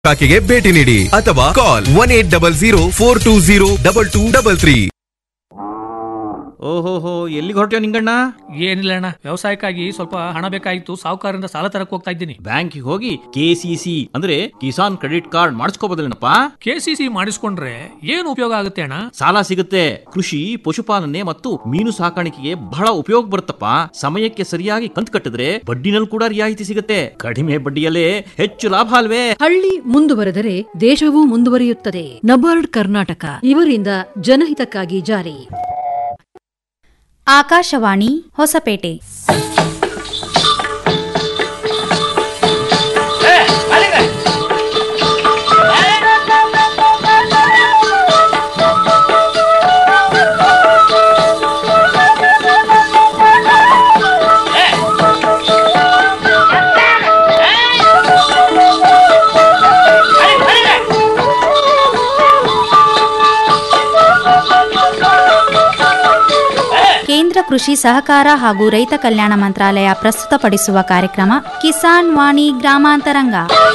ಶಾಖೆಗೆ ಭೇಟಿ ನೀಡಿ ಅಥವಾ call one eight double zero four two zero double two double three ಓಹೋಹೋ ಎಲ್ಲಿಗೆ ಹೊರಟ್ಯೋ ನಿಂಗಣ್ಣ ಏನಿಲ್ಲ ಅಣ್ಣ ವ್ಯವಸಾಯಕ್ಕಾಗಿ ಸ್ವಲ್ಪ ಹಣ ಬೇಕಾಗಿತ್ತು ಸಾಹುಕಾರರಿಂದ ಸಾಲ ತರಕ್ ಹೋಗ್ತಾ ಇದ್ದೀನಿ ಬ್ಯಾಂಕಿಗೆ ಹೋಗಿ ಕೆ ಸಿ ಸಿ ಅಂದ್ರೆ ಕಿಸಾನ್ ಕ್ರೆಡಿಟ್ ಕಾರ್ಡ್ ಮಾಡಿಸ್ಕೋಬೋದಲ್ಲೇನಪ್ಪ ಕೆ ಸಿ ಸಿ ಮಾಡಿಸ್ಕೊಂಡ್ರೆ ಏನು ಉಪಯೋಗ ಆಗುತ್ತೆ ಅಣ್ಣ ಸಾಲ ಸಿಗುತ್ತೆ ಕೃಷಿ ಪಶುಪಾಲನೆ ಮತ್ತು ಮೀನು ಸಾಕಾಣಿಕೆಗೆ ಬಹಳ ಉಪಯೋಗ ಬರುತ್ತಪ್ಪ ಸಮಯಕ್ಕೆ ಸರಿಯಾಗಿ ಕಂತು ಕಟ್ಟಿದ್ರೆ ಬಡ್ಡಿನಲ್ಲಿ ಕೂಡ ರಿಯಾಯಿತಿ ಸಿಗುತ್ತೆ ಕಡಿಮೆ ಬಡ್ಡಿಯಲ್ಲೇ ಹೆಚ್ಚು ಲಾಭ ಅಲ್ವೇ ಹಳ್ಳಿ ಮುಂದುವರೆದರೆ ದೇಶವೂ ಮುಂದುವರಿಯುತ್ತದೆ ನಬಾರ್ಡ್ ಕರ್ನಾಟಕ ಇವರಿಂದ ಜನಹಿತಕ್ಕಾಗಿ ಜಾರಿ ಆಕಾಶವಾಣಿ ಹೊಸಪೇಟೆ ಕೇಂದ್ರ ಕೃಷಿ ಸಹಕಾರ ಹಾಗೂ ರೈತ ಕಲ್ಯಾಣ ಮಂತ್ರಾಲಯ ಪ್ರಸ್ತುತಪಡಿಸುವ ಕಾರ್ಯಕ್ರಮ ಕಿಸಾನ್ ವಾಣಿ ಗ್ರಾಮಾಂತರಂಗ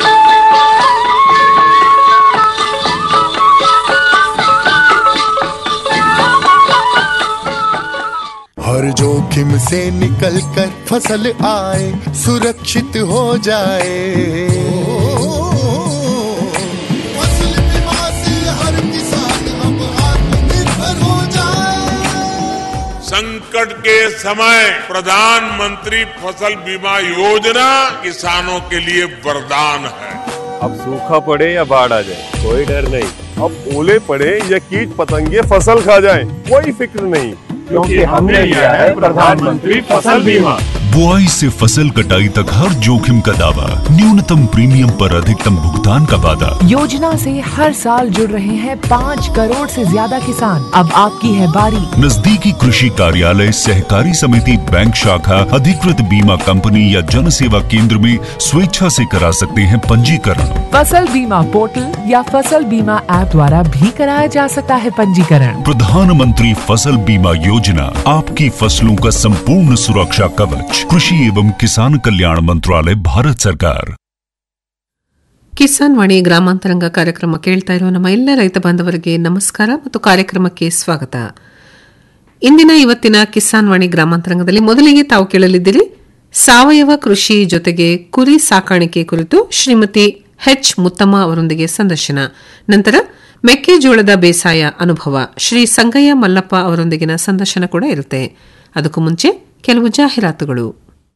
हर जोखिम से निकल कर फसल आए सुरक्षित हो जाए फसल बीमा से हर किसान अब आत्मनिर्भर हो जाए संकट के समय प्रधानमंत्री फसल बीमा योजना किसानों के लिए वरदान है अब सूखा पड़े या बाढ़ आ जाए कोई डर नहीं अब ओले पड़े या कीट पतंगे फसल खा जाए कोई फिक्र नहीं क्योंकि हमने लिया है प्रधानमंत्री फसल बीमा बुआई से फसल कटाई तक हर जोखिम का दावा न्यूनतम प्रीमियम पर अधिकतम भुगतान का वादा योजना से हर साल जुड़ रहे हैं पाँच करोड़ से ज्यादा किसान अब आपकी है बारी नजदीकी कृषि कार्यालय सहकारी समिति बैंक शाखा अधिकृत बीमा कंपनी या जन सेवा केंद्र में स्वेच्छा से करा सकते हैं पंजीकरण फसल बीमा पोर्टल या फसल बीमा ऐप द्वारा भी कराया जा सकता है पंजीकरण प्रधानमंत्री फसल बीमा योजना आपकी फसलों का संपूर्ण सुरक्षा कवच कृषि एवं किसान कल्याण मंत्रालय भारत सरकार ಕಿಸಾನ್ ವಾಣಿ ಗ್ರಾಮಾಂತರಂಗ ಕಾರ್ಯಕ್ರಮ ಕೇಳ್ತಾ ಇರುವ ನಮ್ಮ ಎಲ್ಲ ರೈತ ಬಾಂಧವರಿಗೆ ನಮಸ್ಕಾರ ಮತ್ತು ಕಾರ್ಯಕ್ರಮಕ್ಕೆ ಸ್ವಾಗತ ಇಂದಿನ ಇವತ್ತಿನ ಕಿಸಾನ್ ವಾಣಿ ಗ್ರಾಮಾಂತರಂಗದಲ್ಲಿ ಮೊದಲಿಗೆ ತಾವು ಕೇಳಲಿದ್ದೀರಿ ಸಾವಯವ ಕೃಷಿ ಜೊತೆಗೆ ಕುರಿ ಸಾಕಾಣಿಕೆ ಕುರಿತು ಶ್ರೀಮತಿ ಎಚ್ ಮುತ್ತಮ್ಮ ಅವರೊಂದಿಗೆ ಸಂದರ್ಶನ ನಂತರ ಮೆಕ್ಕೆಜೋಳದ ಬೇಸಾಯ ಅನುಭವ ಶ್ರೀ ಸಂಗಯ್ಯ ಮಲ್ಲಪ್ಪ ಅವರೊಂದಿಗಿನ ಸಂದರ್ಶನ ಕೂಡ ಇರುತ್ತೆ ಅದಕ್ಕೂ ಮುಂಚೆ ಕೆಲವು ಜಾಹೀರಾತುಗಳು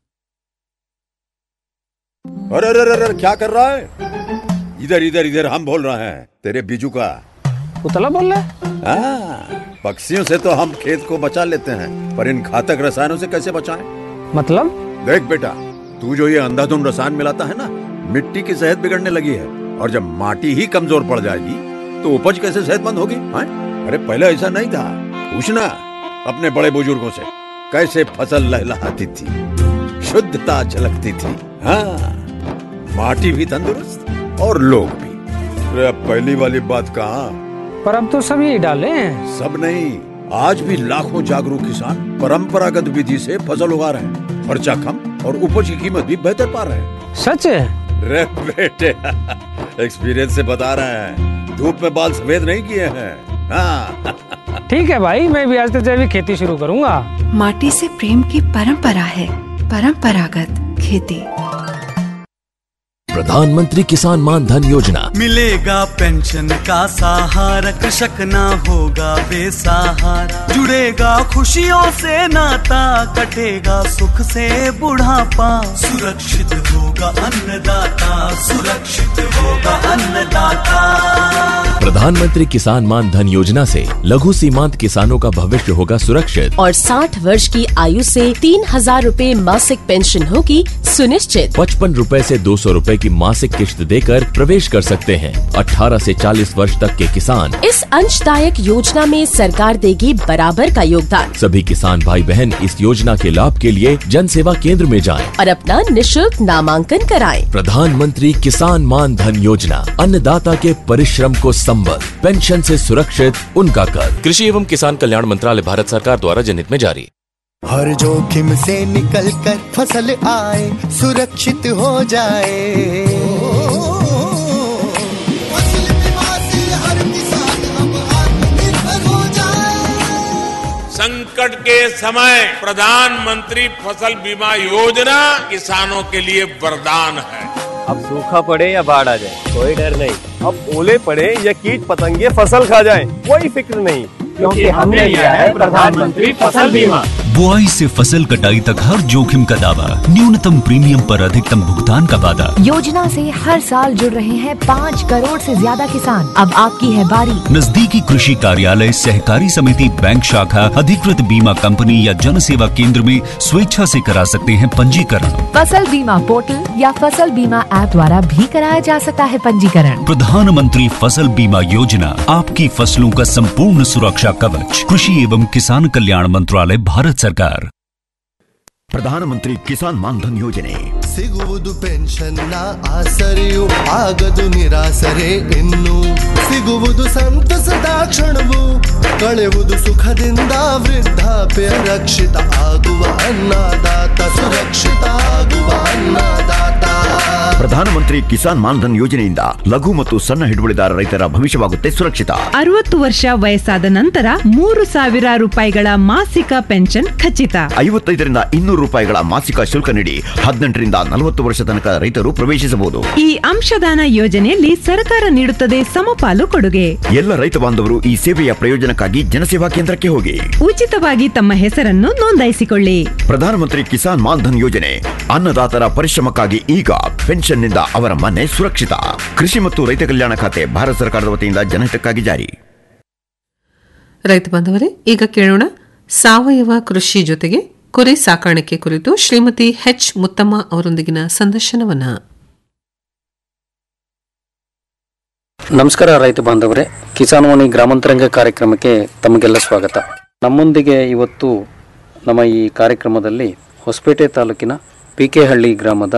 अरे अरे अरे अरे, क्या कर रहा है इधर इधर इधर हम बोल रहे हैं तेरे बीजू का उतला बोल रहा हाँ, पक्षियों से तो हम खेत को बचा लेते हैं पर इन घातक रसायनों से कैसे बचाएं? मतलब देख बेटा तू जो ये अंधाधुंध रसायन मिलाता है ना मिट्टी की सेहत बिगड़ने लगी है और जब माटी ही कमजोर पड़ जाएगी तो उपज कैसे सेहतमंद होगी हाँ? अरे पहले ऐसा नहीं था पूछना अपने बड़े बुजुर्गों से कैसे फसल लहलहाती थी शुद्धता झलकती थी हाँ माटी भी तंदुरुस्त और लोग भी अरे अब पहली वाली बात कहाँ पर अब तो सब यही डाले हैं सब नहीं आज भी लाखों जागरूक किसान परंपरागत विधि से फसल उगा रहे हैं खर्चा कम और उपज की कीमत भी बेहतर पा रहे हैं सच है रे बेटे एक्सपीरियंस से बता रहे हैं धूप में बाल सफेद नहीं किए हैं हाँ ठीक है भाई मैं भी आज से जैविक खेती शुरू करूंगा माटी से प्रेम की परंपरा है परंपरागत खेती प्रधानमंत्री किसान मान धन योजना मिलेगा पेंशन का सहारा कृषक ना होगा बेसहारा जुड़ेगा खुशियों से नाता कटेगा सुख से बुढ़ापा सुरक्षित होगा अन्नदाता सुरक्षित होगा अन्नदाता प्रधानमंत्री किसान मान धन योजना से लघु सीमांत किसानों का भविष्य होगा सुरक्षित और 60 वर्ष की आयु से तीन हजार रूपए मासिक पेंशन होगी सुनिश्चित पचपन रूपए से दो सौ रूपए की मासिक किश्त देकर प्रवेश कर सकते हैं 18 से 40 वर्ष तक के किसान इस अंशदायक योजना में सरकार देगी बराबर का योगदान सभी किसान भाई बहन इस योजना के लाभ के लिए जन सेवा केंद्र में जाएं। और अपना निशुल्क नामांकन कराएं। प्रधानमंत्री किसान मान धन योजना अन्नदाता के परिश्रम को संबल पेंशन से सुरक्षित उनका कर कृषि एवं किसान कल्याण मंत्रालय भारत सरकार द्वारा जनहित में जारी हर जोखिम से निकल कर फसल आए सुरक्षित हो जाए संकट के समय प्रधानमंत्री फसल बीमा योजना किसानों के लिए वरदान है अब सूखा पड़े या बाढ़ आ जाए कोई डर नहीं अब ओले पड़े या कीट पतंगे फसल खा जाए कोई फिक्र नहीं क्योंकि हमने लिया है प्रधानमंत्री फसल बीमा बुआई से फसल कटाई तक हर जोखिम का दावा न्यूनतम प्रीमियम पर अधिकतम भुगतान का वादा योजना से हर साल जुड़ रहे हैं पाँच करोड़ से ज्यादा किसान अब आपकी है बारी नजदीकी कृषि कार्यालय सहकारी समिति बैंक शाखा अधिकृत बीमा कंपनी या जन सेवा केंद्र में स्वेच्छा से करा सकते हैं पंजीकरण फसल बीमा पोर्टल या फसल बीमा ऐप द्वारा भी कराया जा सकता है पंजीकरण प्रधानमंत्री फसल बीमा योजना आपकी फसलों का संपूर्ण सुरक्षा कवच कृषि एवं किसान कल्याण मंत्रालय भारत सरकार ಪ್ರಧಾನಮಂತ್ರಿ ಕಿಸಾನ್ ಮಾನ್ಧನ್ ಯೋಜನೆ ಸಿಗುವುದು ಪೆನ್ಷನ್ನ ಆಸರೆಯು ಆಗದು ನಿರಾಸರೆ ಇನ್ನು ಸಿಗುವುದು ಸಂತಸದ ಕ್ಷಣವು ಕಳೆಯುವುದು ಸುಖದಿಂದ ವೃದ್ಧಾಪ್ಯ ರಕ್ಷಿತ ಆಗುವ ಅನ್ನದಾತ ಸುರಕ್ಷಿತ ಆಗುವ ಅನ್ನದಾತ ಪ್ರಧಾನಮಂತ್ರಿ ಕಿಸಾನ್ ಮಾನ್ಧನ್ ಯೋಜನೆಯಿಂದ ಲಘು ಮತ್ತು ಸಣ್ಣ ಹಿಡುವಳಿದಾರ ರೈತರ ಭವಿಷ್ಯವಾಗುತ್ತೆ ಸುರಕ್ಷಿತ ಅರವತ್ತು ವರ್ಷ ವಯಸ್ಸಾದ ನಂತರ ಮೂರು ಸಾವಿರ ರೂಪಾಯಿಗಳ ಮಾಸಿಕ ಪೆನ್ಷನ್ ಖಚಿತ ಐವತ್ತೈದರಿಂದ ಇನ್ನೂರು ರೂಪಾಯಿಗಳ ಮಾಸಿಕ ಶುಲ್ಕ ನೀಡಿ ಹದಿನೆಂಟರಿಂದ ನಲವತ್ತು ವರ್ಷ ತನಕ ರೈತರು ಪ್ರವೇಶಿಸಬಹುದು ಈ ಅಂಶದಾನ ಯೋಜನೆಯಲ್ಲಿ ಸರ್ಕಾರ ನೀಡುತ್ತದೆ ಸಮಪಾಲು ಕೊಡುಗೆ ಎಲ್ಲ ರೈತ ಬಾಂಧವರು ಈ ಸೇವೆಯ ಪ್ರಯೋಜನಕ್ಕಾಗಿ ಜನಸೇವಾ ಕೇಂದ್ರಕ್ಕೆ ಹೋಗಿ ಉಚಿತವಾಗಿ ತಮ್ಮ ಹೆಸರನ್ನು ನೋಂದಾಯಿಸಿಕೊಳ್ಳಿ ಪ್ರಧಾನಮಂತ್ರಿ ಕಿಸಾನ್ ಮಾನ್ಧನ್ ಯೋಜನೆ ಅನ್ನದಾತರ ಪರಿಶ್ರಮಕ್ಕಾಗಿ ಈಗ ಪೆನ್ಷನ್ನಿಂದ ಅವರ ಮನೆ ಸುರಕ್ಷಿತ ಕೃಷಿ ಮತ್ತು ರೈತ ಕಲ್ಯಾಣ ಖಾತೆ ಭಾರತ ಸರ್ಕಾರದ ವತಿಯಿಂದ ಜನಹಿತಕ್ಕಾಗಿ ಜಾರಿ ರೈತ ಬಾಂಧವರೇ ಈಗ ಕೇಳೋಣ ಸಾವಯವ ಕೃಷಿ ಜೊತೆಗೆ ಕುರಿ ಸಾಕಾಣಿಕೆ ಕುರಿತು ಶ್ರೀಮತಿ ಎಚ್ ಮುತ್ತಮ್ಮ ಅವರೊಂದಿಗಿನ ಸಂದರ್ಶನವನ್ನ ನಮಸ್ಕಾರ ರೈತ ಬಾಂಧವರೇ ಕಿಸಾನ್ವಾಣಿ ಗ್ರಾಮಾಂತರಂಗ ಕಾರ್ಯಕ್ರಮಕ್ಕೆ ತಮಗೆಲ್ಲ ಸ್ವಾಗತ ನಮ್ಮೊಂದಿಗೆ ಇವತ್ತು ನಮ್ಮ ಈ ಕಾರ್ಯಕ್ರಮದಲ್ಲಿ ಹೊಸಪೇಟೆ ತಾಲೂಕಿನ ಪಿ ಕೆ ಹಳ್ಳಿ ಗ್ರಾಮದ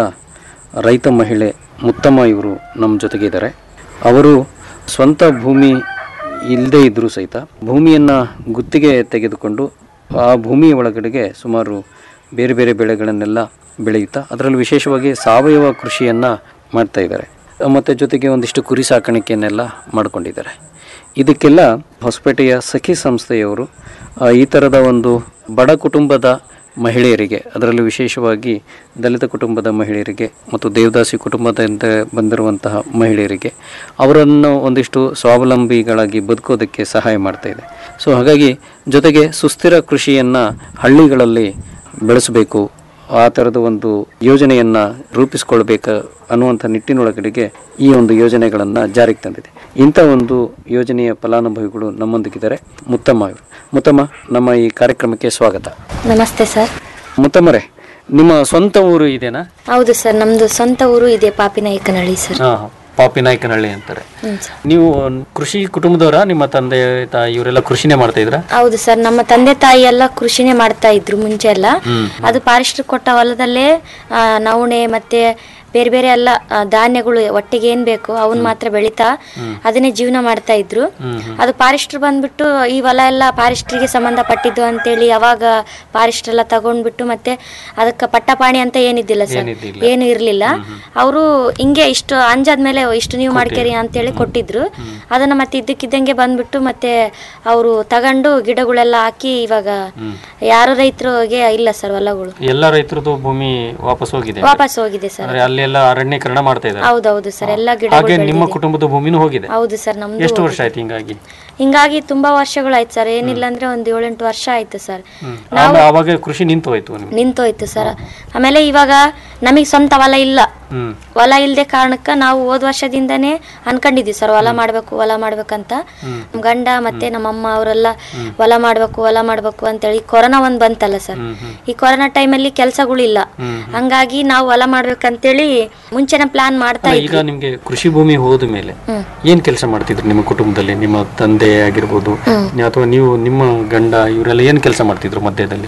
ರೈತ ಮಹಿಳೆ ಮುತ್ತಮ್ಮ ಇವರು ನಮ್ಮ ಜೊತೆಗೆ ಇದ್ದಾರೆ ಅವರು ಸ್ವಂತ ಭೂಮಿ ಇಲ್ಲದೇ ಇದ್ದರೂ ಸಹಿತ ಭೂಮಿಯನ್ನು ಗುತ್ತಿಗೆ ತೆಗೆದುಕೊಂಡು ಆ ಭೂಮಿ ಒಳಗಡೆಗೆ ಸುಮಾರು ಬೇರೆ ಬೇರೆ ಬೆಳೆಗಳನ್ನೆಲ್ಲ ಬೆಳೆಯುತ್ತಾ ಅದರಲ್ಲೂ ವಿಶೇಷವಾಗಿ ಸಾವಯವ ಕೃಷಿಯನ್ನು ಮಾಡ್ತಾ ಇದ್ದಾರೆ ಮತ್ತು ಜೊತೆಗೆ ಒಂದಿಷ್ಟು ಕುರಿ ಸಾಕಾಣಿಕೆಯನ್ನೆಲ್ಲ ಮಾಡಿಕೊಂಡಿದ್ದಾರೆ ಇದಕ್ಕೆಲ್ಲ ಹೊಸಪೇಟೆಯ ಸಖಿ ಸಂಸ್ಥೆಯವರು ಆ, ಈ ಥರದ ಒಂದು ಬಡ ಕುಟುಂಬದ ಮಹಿಳೆಯರಿಗೆ ಅದರಲ್ಲೂ ವಿಶೇಷವಾಗಿ ದಲಿತ ಕುಟುಂಬದ ಮಹಿಳೆಯರಿಗೆ ಮತ್ತು ದೇವದಾಸಿ ಕುಟುಂಬದಿಂದ ಬಂದಿರುವಂತಹ ಮಹಿಳೆಯರಿಗೆ ಅವರನ್ನು ಒಂದಿಷ್ಟು ಸ್ವಾವಲಂಬಿಗಳಾಗಿ ಬದುಕೋದಕ್ಕೆ ಸಹಾಯ ಮಾಡ್ತಾ ಇದೆ ಸೊ ಹಾಗಾಗಿ ಜೊತೆಗೆ ಸುಸ್ಥಿರ ಕೃಷಿಯನ್ನು ಹಳ್ಳಿಗಳಲ್ಲಿ ಬೆಳೆಸಬೇಕು ಆ ಥರದ ಒಂದು ಯೋಜನೆಯನ್ನು ರೂಪಿಸ್ಕೊಳ್ಬೇಕು ಅನ್ನುವಂಥ ನಿಟ್ಟಿನೊಳಗಡೆಗೆ ಈ ಒಂದು ಯೋಜನೆಗಳನ್ನು ಜಾರಿಗೆ ತಂದಿದೆ ಇಂಥ ಒಂದು ಯೋಜನೆಯ ಫಲಾನುಭವಿಗಳು ನಮ್ಮೊಂದಿಗಿದ್ದಾರೆ ಮುತ್ತಮ್ಮ ಇವರು ಮುತ್ತಮ್ಮ ನಮ್ಮ ಈ ಕಾರ್ಯಕ್ರಮಕ್ಕೆ ಸ್ವಾಗತ ನಮಸ್ತೆ ಸರ್ ಮುತ್ತಮ್ಮರೇ ನಿಮ್ಮ ಸ್ವಂತ ಊರು ಇದೆನಾ ಹೌದು ಸರ್ ನಮ್ದು ಸ್ವಂತ ಊರು ಇದೆ ಪಾಪಿನಾಯಕನಹಳ್ಳಿ ಸರ್ ಹಾಂ ಪಾಪಿನಾಯಕನಹಳ್ಳಿ ಅಂತಾರೆ ಹ್ಮ್ ಸರ್ ನೀವು ಕೃಷಿ ಕುಟುಂಬದವರ ನಿಮ್ಮ ತಂದೆ ತಾಯಿ ಇವರೆಲ್ಲ ಕೃಷಿನೇ ಮಾಡ್ತಾ ಇದ್ರ ಹೌದು ಸರ್ ನಮ್ಮ ತಂದೆ ತಾಯಿ ಎಲ್ಲ ಕೃಷಿನೇ ಮಾಡ್ತಾ ಇದ್ರು ಮುಂಚೆ ಎಲ್ಲ ಹ್ಮ್. ಅದು ಪಾರಿಸ್ಟರ್ ಕೊಟ್ಟ ಹೊಲದಲ್ಲೇ ಆ, ನವಣೆ ಮತ್ತೆ ಬೇರೆ ಬೇರೆ ಎಲ್ಲ ಆ, ಧಾನ್ಯಗಳು ಒಟ್ಟಿಗೆ ಏನ್ ಬೇಕು ಅವನ್ ಮಾತ್ರ ಬೆಳಿತಾ ಅದನ್ನೇ ಜೀವನ ಮಾಡ್ತಾ ಇದ್ರು ಅದು ಪಾರಿಸ್ಟರ್ ಬಂದ್ಬಿಟ್ಟು ಈ ಹೊಲ ಎಲ್ಲ ಪಾರಿಸ್ಟ್ರಿಗೆ ಸಂಬಂಧಪಟ್ಟಿದ್ದು ಅಂತೇಳಿ ಅವಾಗ ಪಾರಿಸ್ಟರ್ ಎಲ್ಲ ತಗೊಂಡ್ಬಿಟ್ಟು ಮತ್ತೆ ಅದಕ್ಕೆ ಪಟ್ಟಪಾಣಿ ಅಂತ ಏನಿದ್ದಿಲ್ಲ ಸರ್ ಏನಿದ್ದಿಲ್ಲ. ಏನು ಇರ್ಲಿಲ್ಲ ಅವರು ಹಿಂಗೆ ಇಷ್ಟು ಅಂಜಾದ್ಮೇಲೆ ಇಷ್ಟು ನೀವು ಮಾಡ್ಕೇರಿ ಅಂತೇಳಿ ಕೊಟ್ಟಿದ್ರು ಅದನ್ನ ಮತ್ತೆ ಇದ್ದಕ್ಕಿದ್ದಂಗೆ ಬಂದ್ಬಿಟ್ಟು ಮತ್ತೆ ಅವರು ತಗೊಂಡು ಗಿಡಗಳೆಲ್ಲ ಹಾಕಿ ಇವಾಗ ಯಾರು ರೈತರಿಗೆ ಇಲ್ಲ ಸರ್ ಹೊಲಗಳು ಎಲ್ಲ ರೈತರದ್ದು ಭೂಮಿ ವಾಪಸ್ ಹೋಗಿದೆ ವಾಪಸ್ ಹೋಗಿದೆ ಸರ್ ಅಂದ್ರೆ ಅಲ್ಲೆಲ್ಲ ಅರಣ್ಯೀಕರಣ ಮಾಡ್ತಾ ಇದ್ದಾರೆ ಹೌದೌದು ಸರ್ ಎಲ್ಲ ಹಾಗೆ ಗಿಡಗಳು ನಿಮ್ಮ ಬೆಳ್ದಿದೆ. ಕುಟುಂಬದ ಭೂಮಿನೂ ಹೋಗಿದೆ ಹೌದು ಸರ್ ನಮ್ದು ಎಷ್ಟು ವರ್ಷ ಹೋಗಿದೆ. ಆಯ್ತು ಹಿಂಗಾಗಿ ಹಿಂಗಾಗಿ ತುಂಬಾ ವರ್ಷಗಳಾಯ್ತು ಸರ್ ಏನಿಲ್ಲ ಅಂದ್ರೆ ಒಂದ್ ಏಳೆಂಟು ವರ್ಷ ಆಯ್ತು ಸರ್ ಹ್ಮ್. ನಾವು ಆಮೇಲೆ ಆವಾಗ ಕೃಷಿ ನಿಂತು ಹೋಯ್ತು ನಿಮ್ಗೆ ನಿಂತೋಯ್ತು ಸರ್ ಆಮೇಲೆ ಇವಾಗ ನಮಗೆ ಸ್ವಂತ ಹೊಲ ಇಲ್ಲ ಹ್ಮ್ ಹೊಲ ಇಲ್ಲದೆ ಕಾರಣಕ್ಕೆ ನಾವು ಹೋದ ವರ್ಷದಿಂದನೇ ಅನ್ಕೊಂಡಿದ್ವಿ ಸರ್ ಹೊಲ ಮಾಡ್ಬೇಕು ಹೊಲ ಮಾಡ್ಬೇಕಂತ ನಮ್ ಗಂಡ ಮತ್ತೆ ನಮ್ಮಮ್ಮ ಅವರೆಲ್ಲ ಹೊಲ ಮಾಡ್ಬೇಕು ಹೊಲ ಮಾಡ್ಬೇಕು ಅಂತೇಳಿ ಕೊರೋನಾ ಒಂದ್ ಬಂತಲ್ಲ ಸರ್ ಈ ಕೊರೋನಾ ಟೈಮಲ್ಲಿ ಕೆಲಸಗಳಿಲ್ಲ ಹಂಗಾಗಿ ನಾವು ಹೊಲ ಮಾಡ್ಬೇಕಂತೇಳಿ ಮುಂಚೆನೆ ಪ್ಲಾನ್ ಮಾಡ್ತಾ ಅಲ್ಲ, ಈಗ ಇದ್ವಿ ನಿಮ್ಗೆ ಕೃಷಿ ಭೂಮಿ ಹೋದ ಮೇಲೆ ಹ್ಮ್. ಏನ್ ಕೆಲಸ ಮಾಡ್ತಿದ್ರು ನಿಮ್ಮ ಕುಟುಂಬದಲ್ಲಿ ನಿಮ್ಮ ತಂದೆ ಆಗಿರ್ಬೋದು ಅಥವಾ ನೀವು ನಿಮ್ಮ ಗಂಡ ಇವರೆಲ್ಲ ಏನ್ ಕೆಲಸ ಮಾಡ್ತಿದ್ರು ಮಧ್ಯದಲ್ಲಿ